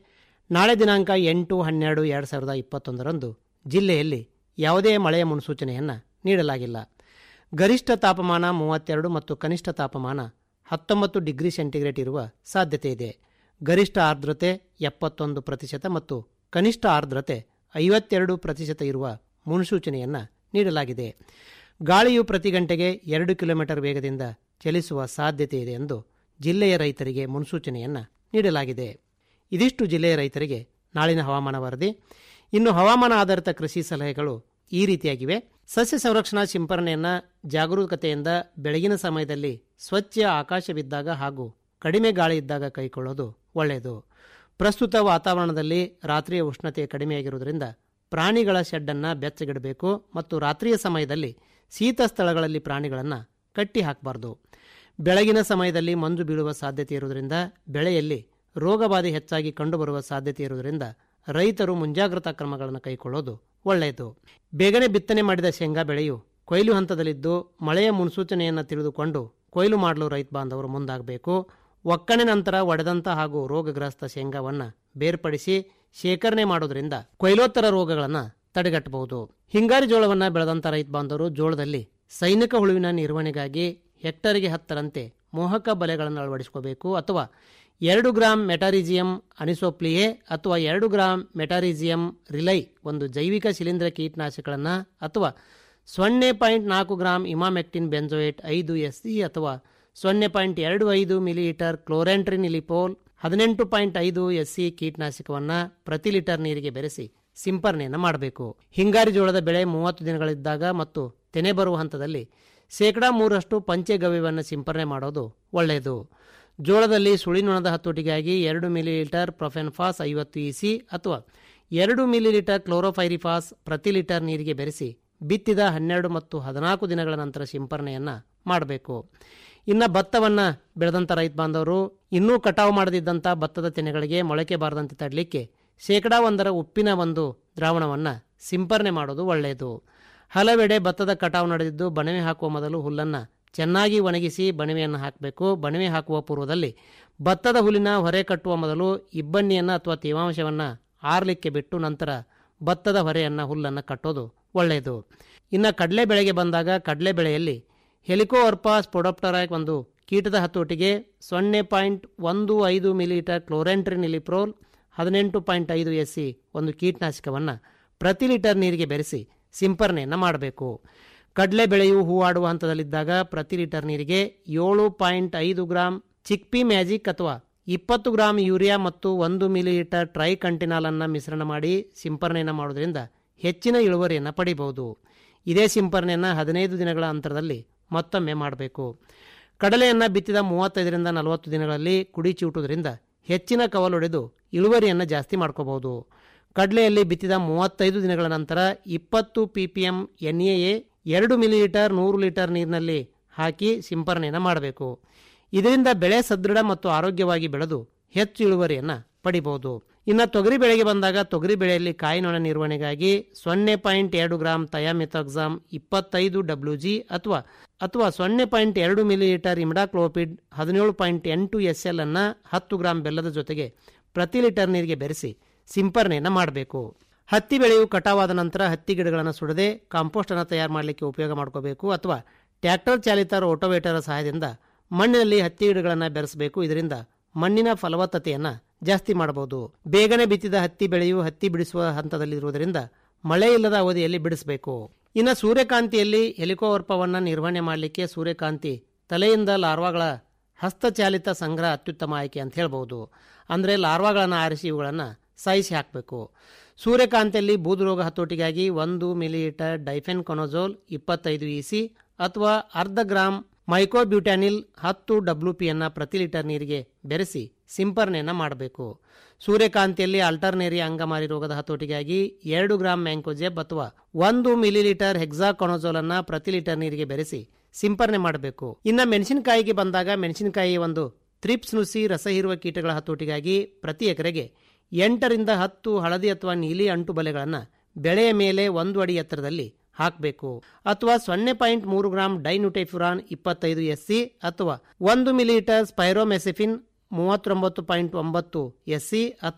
ನಾಳೆ ದಿನಾಂಕ ಎಂಟು ಹನ್ನೆರಡು ಎರಡು ಸಾವಿರದ ಇಪ್ಪತ್ತೊಂದರಂದು ಜಿಲ್ಲೆಯಲ್ಲಿ ಯಾವುದೇ ಮಳೆಯ ಮುನ್ಸೂಚನೆಯನ್ನು ನೀಡಲಾಗಿಲ್ಲ ಗರಿಷ್ಠ ತಾಪಮಾನ ಮೂವತ್ತೆರಡು ಮತ್ತು ಕನಿಷ್ಠ ತಾಪಮಾನ ಹತ್ತೊಂಬತ್ತು ಡಿಗ್ರಿ ಸೆಂಟಿಗ್ರೇಡ್ ಇರುವ ಸಾಧ್ಯತೆ ಇದೆ ಗರಿಷ್ಠ ಆರ್ದ್ರತೆ ಎಪ್ಪತ್ತೊಂದು ಪ್ರತಿಶತ ಮತ್ತು ಕನಿಷ್ಠ ಆರ್ದ್ರತೆ ಐವತ್ತೆರಡು ಪ್ರತಿಶತ ಇರುವ ಮುನ್ಸೂಚನೆಯನ್ನು ನೀಡಲಾಗಿದೆ ಗಾಳಿಯು ಪ್ರತಿ ಗಂಟೆಗೆ ಎರಡು ಕಿಲೋಮೀಟರ್ ವೇಗದಿಂದ ಚಲಿಸುವ ಸಾಧ್ಯತೆ ಇದೆ ಎಂದು ಜಿಲ್ಲೆಯ ರೈತರಿಗೆ ಮುನ್ಸೂಚನೆಯನ್ನು ನೀಡಲಾಗಿದೆ ಇದಿಷ್ಟು ಜಿಲ್ಲೆಯ ರೈತರಿಗೆ ನಾಳಿನ ಹವಾಮಾನ ವರದಿ ಇನ್ನು ಹವಾಮಾನ ಆಧಾರಿತ ಕೃಷಿ ಸಲಹೆಗಳು ಈ ರೀತಿಯಾಗಿವೆ ಸಸ್ಯ ಸಂರಕ್ಷಣಾ ಸಿಂಪರಣೆಯನ್ನು ಜಾಗರೂಕತೆಯಿಂದ ಬೆಳಗಿನ ಸಮಯದಲ್ಲಿ ಸ್ವಚ್ಛ ಆಕಾಶವಿದ್ದಾಗ ಹಾಗೂ ಕಡಿಮೆ ಗಾಳಿ ಇದ್ದಾಗ ಕೈಗೊಳ್ಳೋದು ಒಳ್ಳೆಯದು ಪ್ರಸ್ತುತ ವಾತಾವರಣದಲ್ಲಿ ರಾತ್ರಿಯ ಉಷ್ಣತೆ ಕಡಿಮೆಯಾಗಿರುವುದರಿಂದ ಪ್ರಾಣಿಗಳ ಶೆಡ್ಡನ್ನು ಬೆಚ್ಚಗಿಡಬೇಕು ಮತ್ತು ರಾತ್ರಿಯ ಸಮಯದಲ್ಲಿ ಶೀತ ಸ್ಥಳಗಳಲ್ಲಿ ಪ್ರಾಣಿಗಳನ್ನು ಕಟ್ಟಿ ಹಾಕಬಾರ್ದು ಬೆಳಗಿನ ಸಮಯದಲ್ಲಿ ಮಂಜು ಬೀಳುವ ಸಾಧ್ಯತೆ ಇರುವುದರಿಂದ ಬೆಳೆಯಲ್ಲಿ ರೋಗಬಾಧೆ ಹೆಚ್ಚಾಗಿ ಕಂಡುಬರುವ ಸಾಧ್ಯತೆ ಇರುವುದರಿಂದ ರೈತರು ಮುಂಜಾಗ್ರತಾ ಕ್ರಮಗಳನ್ನು ಕೈಗೊಳ್ಳೋದು ಒಳ್ಳೆಯದು ಬೇಗನೆ ಬಿತ್ತನೆ ಮಾಡಿದ ಶೇಂಗಾ ಬೆಳೆಯು ಕೊಯ್ಲು ಹಂತದಲ್ಲಿದ್ದು ಮಳೆಯ ಮುನ್ಸೂಚನೆಯನ್ನು ತಿಳಿದುಕೊಂಡು ಕೊಯ್ಲು ಮಾಡಲು ರೈತ ಬಾಂಧವರು ಮುಂದಾಗಬೇಕು ಒಕ್ಕಣೆ ನಂತರ ಒಡೆದಂತ ಹಾಗೂ ರೋಗಗ್ರಸ್ತ ಶೇಂಗಾವನ್ನು ಬೇರ್ಪಡಿಸಿ ಶೇಖರಣೆ ಮಾಡೋದ್ರಿಂದ ಕೊಯ್ಲೋತ್ತರ ರೋಗಗಳನ್ನು ತಡೆಗಟ್ಟಬಹುದು ಹಿಂಗಾರಿ ಜೋಳವನ್ನು ಬೆಳೆದಂತ ರೈತ ಬಾಂಧವರು ಜೋಳದಲ್ಲಿ ಸೈನಿಕ ಹುಳುವಿನ ನಿರ್ವಹಣೆಗಾಗಿ ಹೆಕ್ಟರ್ಗೆ ಹತ್ತರಂತೆ ಮೋಹಕ ಬಲೆಗಳನ್ನು ಅಳವಡಿಸಿಕೋಬೇಕು ಅಥವಾ ಎರಡು ಗ್ರಾಂ ಮೆಟಾರಿಜಿಯಂ ಅನಿಸೋಪ್ಲಿಯೆ ಅಥವಾ ಎರಡು ಗ್ರಾಂ ಮೆಟಾರಿಜಿಯಂ ರಿಲೈ ಒಂದು ಜೈವಿಕ ಶಿಲೀಂಧ್ರ ಕೀಟನಾಶಕಗಳನ್ನು ಅಥವಾ ಸೊನ್ನೆ ಪಾಯಿಂಟ್ ನಾಲ್ಕು ಗ್ರಾಂ ಇಮಾಮೆಕ್ಟಿನ್ ಬೆಂಜೋಯೇಟ್ ಐದು ಎಸ್ ಸಿ ಅಥವಾ ಸೊನ್ನೆ ಪಾಯಿಂಟ್ ಎರಡು ಐದು ಮಿಲಿಲೀಟರ್ ಕ್ಲೋರೆಂಟ್ರಿನಿಲಿಪೋಲ್ ಹದಿನೆಂಟು ಪಾಯಿಂಟ್ ಐದು ಎಸ್ ಸಿ ಕೀಟನಾಶಕವನ್ನು ಪ್ರತಿ ಲೀಟರ್ ನೀರಿಗೆ ಬೆರೆಸಿ ಸಿಂಪರಣೆಯನ್ನು ಮಾಡಬೇಕು ಹಿಂಗಾರಿ ಜೋಳದ ಬೆಳೆ ಮೂವತ್ತು ದಿನಗಳಿದ್ದಾಗ ಮತ್ತು ತೆನೆ ಬರುವ ಹಂತದಲ್ಲಿ ಶೇಕಡಾ ಮೂರಷ್ಟು ಪಂಚಗವ್ಯವನ್ನು ಸಿಂಪರಣೆ ಮಾಡೋದು ಒಳ್ಳೆಯದು ಜೋಳದಲ್ಲಿ ಸುಳಿನೊಣದ ಹತೋಟಿಗಾಗಿ ಎರಡು ಮಿಲಿಲೀಟರ್ ಪ್ರೊಫೆನ್ಫಾಸ್ ಐವತ್ತು ಇಸಿ ಅಥವಾ ಎರಡು ಮಿಲಿಲೀಟರ್ ಕ್ಲೋರೋಫೈರಿಫಾಸ್ ಪ್ರತಿ ಲೀಟರ್ ನೀರಿಗೆ ಬೆರೆಸಿ ಬಿತ್ತಿದ ಹನ್ನೆರಡು ಮತ್ತು ಹದಿನಾಲ್ಕು ದಿನಗಳ ನಂತರ ಸಿಂಪರಣೆಯನ್ನು ಮಾಡಬೇಕು ಇನ್ನು ಭತ್ತವನ್ನು ಬೆಳೆದಂಥ ರೈತ ಬಾಂಧವರು ಇನ್ನೂ ಕಟಾವು ಮಾಡದಿದ್ದಂಥ ಭತ್ತದ ತೆನೆಗಳಿಗೆ ಮೊಳಕೆ ಬಾರದಂತೆ ತಡಲಿಕ್ಕೆ ಶೇಕಡಾ ಒಂದರ ಉಪ್ಪಿನ ಒಂದು ದ್ರಾವಣವನ್ನು ಸಿಂಪರಣೆ ಮಾಡೋದು ಒಳ್ಳೆಯದು ಹಲವೆಡೆ ಭತ್ತದ ಕಟಾವು ನಡೆದಿದ್ದು ಬಣವೆ ಹಾಕುವ ಮೊದಲು ಹುಲ್ಲನ್ನು ಚೆನ್ನಾಗಿ ಒಣಗಿಸಿ ಬಣವೆಯನ್ನು ಹಾಕಬೇಕು ಬಣವೆ ಹಾಕುವ ಪೂರ್ವದಲ್ಲಿ ಭತ್ತದ ಹುಲ್ಲಿನ ಹೊರೆ ಕಟ್ಟುವ ಮೊದಲು ಇಬ್ಬನಿಯನ್ನು ಅಥವಾ ತೇವಾಂಶವನ್ನು ಆರಲಿಕ್ಕೆ ಬಿಟ್ಟು ನಂತರ ಭತ್ತದ ಹೊರೆಯನ್ನು ಹುಲ್ಲನ್ನು ಕಟ್ಟೋದು ಒಳ್ಳೆಯದು ಇನ್ನು ಕಡಲೆ ಬೆಳೆಗೆ ಬಂದಾಗ ಕಡಲೆ ಬೆಳೆಯಲ್ಲಿ ಹೆಲಿಕೋವರ್ಪಾ ಸ್ಪೊಡಪ್ಟರಾಕ್ ಒಂದು ಕೀಟದ ಹತೋಟಿಗೆ ಸೊನ್ನೆ ಪಾಯಿಂಟ್ ಒಂದು ಐದು ಮಿಲಿಲೀಟರ್ ಕ್ಲೋರೆಂಟ್ರಿನಿಲಿಪ್ರೋಲ್ ಹದಿನೆಂಟು ಪಾಯಿಂಟ್ ಐದು ಎಸ್ ಸಿ ಒಂದು ಕೀಟನಾಶಕವನ್ನು ಪ್ರತಿ ಲೀಟರ್ ನೀರಿಗೆ ಬೆರೆಸಿ ಸಿಂಪರಣೆಯನ್ನು ಮಾಡಬೇಕು ಕಡಲೆ ಬೆಳೆಯು ಹೂವಾಡುವ ಹಂತದಲ್ಲಿದ್ದಾಗ ಪ್ರತಿ ಲೀಟರ್ ನೀರಿಗೆ ಏಳು ಪಾಯಿಂಟ್ ಐದು ಗ್ರಾಂ ಚಿಕ್ಪಿ ಮ್ಯಾಜಿಕ್ ಅಥವಾ ಇಪ್ಪತ್ತು ಗ್ರಾಂ ಯೂರಿಯಾ ಮತ್ತು ಒಂದು ಮಿಲಿಲೀಟರ್ ಟ್ರೈ ಕಂಟಿನಾಲನ್ನು ಮಿಶ್ರಣ ಮಾಡಿ ಸಿಂಪರಣೆಯನ್ನು ಮಾಡೋದ್ರಿಂದ ಹೆಚ್ಚಿನ ಇಳುವರಿಯನ್ನು ಪಡಿಬಹುದು ಇದೇ ಸಿಂಪರಣೆಯನ್ನು ಹದಿನೈದು ದಿನಗಳ ಅಂತರದಲ್ಲಿ ಮತ್ತೊಮ್ಮೆ ಮಾಡಬೇಕು ಕಡಲೆಯನ್ನು ಬಿತ್ತಿದ ಮೂವತ್ತೈದರಿಂದ ನಲವತ್ತು ದಿನಗಳಲ್ಲಿ ಕುಡಿ ಚೂಟುವುದರಿಂದ ಹೆಚ್ಚಿನ ಕವಲೊಡೆದು ಇಳುವರಿಯನ್ನು ಜಾಸ್ತಿ ಮಾಡ್ಕೋಬಹುದು ಕಡಲೆಯಲ್ಲಿ ಬಿತ್ತಿದ ಮೂವತ್ತೈದು ದಿನಗಳ ನಂತರ ಇಪ್ಪತ್ತು P P M N A A ಎರಡು ಮಿಲಿಲೀಟರ್ ನೂರು ಲೀಟರ್ ನೀರಿನಲ್ಲಿ ಹಾಕಿ ಸಿಂಪರಣೆಯನ್ನು ಮಾಡಬೇಕು ಇದರಿಂದ ಬೆಳೆ ಸದೃಢ ಮತ್ತು ಆರೋಗ್ಯವಾಗಿ ಬೆಳೆದು ಹೆಚ್ಚು ಇಳುವರಿಯನ್ನು ಪಡಿಬಹುದು ಇನ್ನು ತೊಗರಿ ಬೆಳೆಗೆ ಬಂದಾಗ ತೊಗರಿ ಬೆಳೆಯಲ್ಲಿ ಕಾಯಿನೊಣ ನಿರ್ವಹಣೆಗಾಗಿ ಸೊನ್ನೆ ಪಾಯಿಂಟ್ ಎರಡು ಗ್ರಾಂ ತಯಾಮಿಥಾಕ್ಸಾಮ್ ಇಪ್ಪತ್ತೈದು ಡಬ್ಲ್ಯೂ ಜಿ ಅಥವಾ ಅಥವಾ ಸೊನ್ನೆ ಪಾಯಿಂಟ್ ಎರಡು ಮಿಲಿಲೀಟರ್ ಇಮ್ಡಾಕ್ಲೋಪಿಡ್ ಹದಿನೇಳು ಪಾಯಿಂಟ್ ಎಂಟು ಎಸ್ ಎಲ್ ಅನ್ನು ಹತ್ತು ಗ್ರಾಂ ಬೆಲ್ಲದ ಜೊತೆಗೆ ಪ್ರತಿ ಲೀಟರ್ ನೀರಿಗೆ ಬೆರೆಸಿ ಸಿಂಪರಣೆಯನ್ನು ಮಾಡಬೇಕು ಹತ್ತಿ ಬೆಳೆಯು ಕಟಾವಾದ ನಂತರ ಹತ್ತಿ ಗಿಡಗಳನ್ನು ಸುಡದೆ ಕಾಂಪೋಸ್ಟ್ ಅನ್ನು ತಯಾರು ಮಾಡಲಿಕ್ಕೆ ಉಪಯೋಗ ಮಾಡ್ಕೋಬೇಕು ಅಥವಾ ಟ್ರ್ಯಾಕ್ಟರ್ ಚಾಲಿತ ರೋಟೋವೇಟರ್ ಸಹಾಯದಿಂದ ಮಣ್ಣಿನಲ್ಲಿ ಹತ್ತಿ ಗಿಡಗಳನ್ನು ಬೆರೆಸಬೇಕು ಇದರಿಂದ ಮಣ್ಣಿನ ಫಲವತ್ತತೆಯನ್ನು ಜಾಸ್ತಿ ಮಾಡಬಹುದು ಬೇಗನೆ ಬಿತ್ತಿದ ಹತ್ತಿ ಬೆಳೆಯು ಹತ್ತಿ ಬಿಡಿಸುವ ಹಂತದಲ್ಲಿರುವುದರಿಂದ ಮಳೆ ಇಲ್ಲದ ಅವಧಿಯಲ್ಲಿ ಬಿಡಿಸಬೇಕು ಇನ್ನು ಸೂರ್ಯಕಾಂತಿಯಲ್ಲಿ ಹೆಲಿಕೋವರ್ಪವನ್ನು ನಿರ್ವಹಣೆ ಮಾಡಲಿಕ್ಕೆ ಸೂರ್ಯಕಾಂತಿ ತಲೆಯಿಂದ ಲಾರ್ವಾಗಳ ಹಸ್ತಚಾಲಿತ ಸಂಗ್ರಹ ಅತ್ಯುತ್ತಮ ಆಯ್ಕೆ ಅಂತ ಹೇಳ್ಬೋದು ಅಂದರೆ ಲಾರ್ವಾಗಳನ್ನು ಆರಿಸಿ ಇವುಗಳನ್ನು ಸಾಯಿಸಿ ಹಾಕಬೇಕು ಸೂರ್ಯಕಾಂತಿಯಲ್ಲಿ ಬೂದುರೋಗ ಹತೋಟಿಗಾಗಿ ಒಂದು ಮಿಲಿಲೀಟರ್ ಡೈಫೆನ್ ಕೊನೋಜೋಲ್ ಇಪ್ಪತ್ತೈದು ಇಸಿ ಅಥವಾ ಅರ್ಧ ಗ್ರಾಂ ಮೈಕೋಬ್ಯೂಟ್ಯಾನಿಲ್ ಹತ್ತು ಡಬ್ಲ್ಯೂ ಪಿಯನ್ನು ಪ್ರತಿ ಲೀಟರ್ ನೀರಿಗೆ ಬೆರೆಸಿ ಸಿಂಪರಣೆಯನ್ನು ಮಾಡಬೇಕು ಸೂರ್ಯಕಾಂತಿಯಲ್ಲಿ ಅಲ್ಟರ್ನೇರಿಯಾ ಅಂಗಮಾರಿ ರೋಗದ ಹತೋಟಿಗಾಗಿ ಎರಡು ಗ್ರಾಂ ಮ್ಯಾಂಕೋಜೆಬ್ ಅಥವಾ ಒಂದು ಮಿಲಿಲೀಟರ್ ಹೆಕ್ಸಾಕೊನೋಜೋಲ್ ಅನ್ನ ಪ್ರತಿ ಲೀಟರ್ ನೀರಿಗೆ ಬೆರೆಸಿ ಸಿಂಪರಣೆ ಮಾಡಬೇಕು ಇನ್ನು ಮೆಣಸಿನಕಾಯಿಗೆ ಬಂದಾಗ ಮೆಣಸಿನಕಾಯಿ ಒಂದು ತ್ರಿಪ್ಸ್ ನುಸಿ ರಸ ಹೀರುವ ಕೀಟಗಳ ಹತೋಟಿಗಾಗಿ ಪ್ರತಿ ಎಕರೆಗೆ ಎಂಟರಿಂದ ಹತ್ತು ಹಳದಿ ಅಥವಾ ನೀಲಿ ಅಂಟು ಬಲೆಗಳನ್ನು ಬೆಳೆಯ ಮೇಲೆ ಒಂದು ಅಡಿ ಎತ್ತರದಲ್ಲಿ ಹಾಕಬೇಕು ಅಥವಾ ಸೊನ್ನೆ ಪಾಯಿಂಟ್ ಮೂರು ಗ್ರಾಂ ಡೈನ್ಯೂಟೆಫ್ಯುರಾನ್ ಇಪ್ಪತ್ತೈದು ಎಸ್ ಸಿ ಅಥವಾ ಒಂದು ಮಿಲಿಲೀಟರ್ ಸ್ಪೈರೋಮೆಸಿಫಿನ್ ಮೂವತ್ತೊಂಬತ್ತು ಪಾಯಿಂಟ್ ಒಂಬತ್ತು ಎಸ್ ಸಿ ಅಥವಾ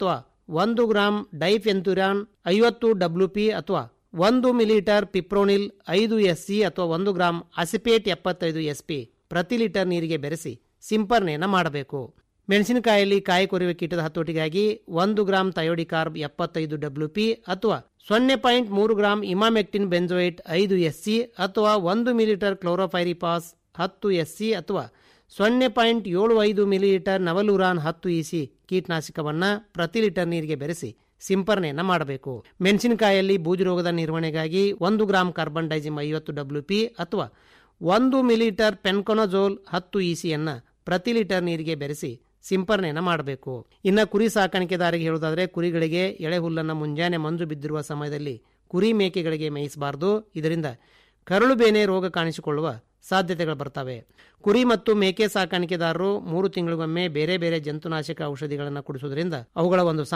ಒಂದು ಗ್ರಾಂ ಡೈಫೆಂತುರಾನ್ ಐವತ್ತು ಡಬ್ಲ್ಯೂ ಪಿ ಅಥವಾ ಒಂದು ಮಿಲಿಲೀಟರ್ ಪಿಪ್ರೋನಿಲ್ ಐದು ಎಸ್ ಸಿ ಅಥವಾ ಒಂದು ಗ್ರಾಂ ಅಸಿಪೇಟ್ ಎಪ್ಪತ್ತೈದು ಎಸ್ ಪಿ ಪ್ರತಿ ಲೀಟರ್ ನೀರಿಗೆ ಬೆರೆಸಿ ಸಿಂಪರಣೆಯನ್ನು ಮಾಡಬೇಕು ಮೆಣಸಿನಕಾಯಲ್ಲಿ ಕಾಯಿ ಕೊರೆಯುವ ಕೀಟದ ಹತೋಟಿಗಾಗಿ ಒಂದು ಗ್ರಾಂ ಥಯೋಡಿಕಾರ್ಬ್ ಎಪ್ಪತ್ತೈದು ಡಬ್ಲ್ಯೂ ಪಿ ಅಥವಾ ಸೊನ್ನೆ ಪಾಯಿಂಟ್ ಮೂರು ಗ್ರಾಂ ಇಮಾಮೆಕ್ಟಿನ್ ಬೆಂಜೋಯೇಟ್ ಐದು ಎಸ್ ಸಿ ಅಥವಾ ಒಂದು ಮಿಲಿಲೀಟರ್ ಕ್ಲೋರೋಫೈರಿಪಾಸ್ ಹತ್ತು ಎಸ್ ಸಿ ಅಥವಾ ಸೊನ್ನೆ ಪಾಯಿಂಟ್ ಏಳು ಐದು ಮಿಲಿಲೀಟರ್ ನವಲುರಾನ್ ಹತ್ತು ಇಸಿ ಕೀಟನಾಶಕವನ್ನ ಪ್ರತಿ ಲೀಟರ್ ನೀರಿಗೆ ಬೆರೆಸಿ ಸಿಂಪರಣೆಯನ್ನ ಮಾಡಬೇಕು ಮೆಣಸಿನಕಾಯಲ್ಲಿ ಬೂಜು ರೋಗದ ನಿರ್ವಹಣೆಗಾಗಿ ಒಂದು ಗ್ರಾಂ ಕಾರ್ಬನ್ ಡೈಜಿಮ್ ಐವತ್ತು ಡಬ್ಲ್ಯೂ ಪಿ ಅಥವಾ ಒಂದು ಮಿಲಿಲೀಟರ್ ಪೆನ್ಕೊನಜೋಲ್ ಹತ್ತು ಇಸಿಯನ್ನ ಪ್ರತಿ ಲೀಟರ್ ನೀರಿಗೆ ಬೆರೆಸಿ ಸಿಂಪರಣೆಯನ್ನ ಮಾಡಬೇಕು ಇನ್ನು ಕುರಿ ಸಾಕಾಣಿಕೆದಾರಿಗೆ ಹೇಳುವುದಾದ್ರೆ ಕುರಿಗಳಿಗೆ ಎಳೆ ಹುಲ್ಲನ್ನು ಮುಂಜಾನೆ ಮಂಜು ಬಿದ್ದಿರುವ ಸಮಯದಲ್ಲಿ ಕುರಿ ಮೇಕೆಗಳಿಗೆ ಮೇಯಿಸಬಾರದು ಇದರಿಂದ ಕರಳು ಬೇನೆ ರೋಗ ಕಾಣಿಸಿಕೊಳ್ಳುವ ಸಾಧ್ಯತೆಗಳು ಬರ್ತವೆ ಕುರಿ ಮತ್ತು ಮೇಕೆ ಸಾಕಾಣಿಕೆದಾರರು ಮೂರು ತಿಂಗಳಿಗೊಮ್ಮೆ ಬೇರೆ ಬೇರೆ ಜಂತುನಾಶಕ ಔಷಧಿಗಳನ್ನು ಕುಡಿಸುವುದರಿಂದ ಅವುಗಳ ಒಂದು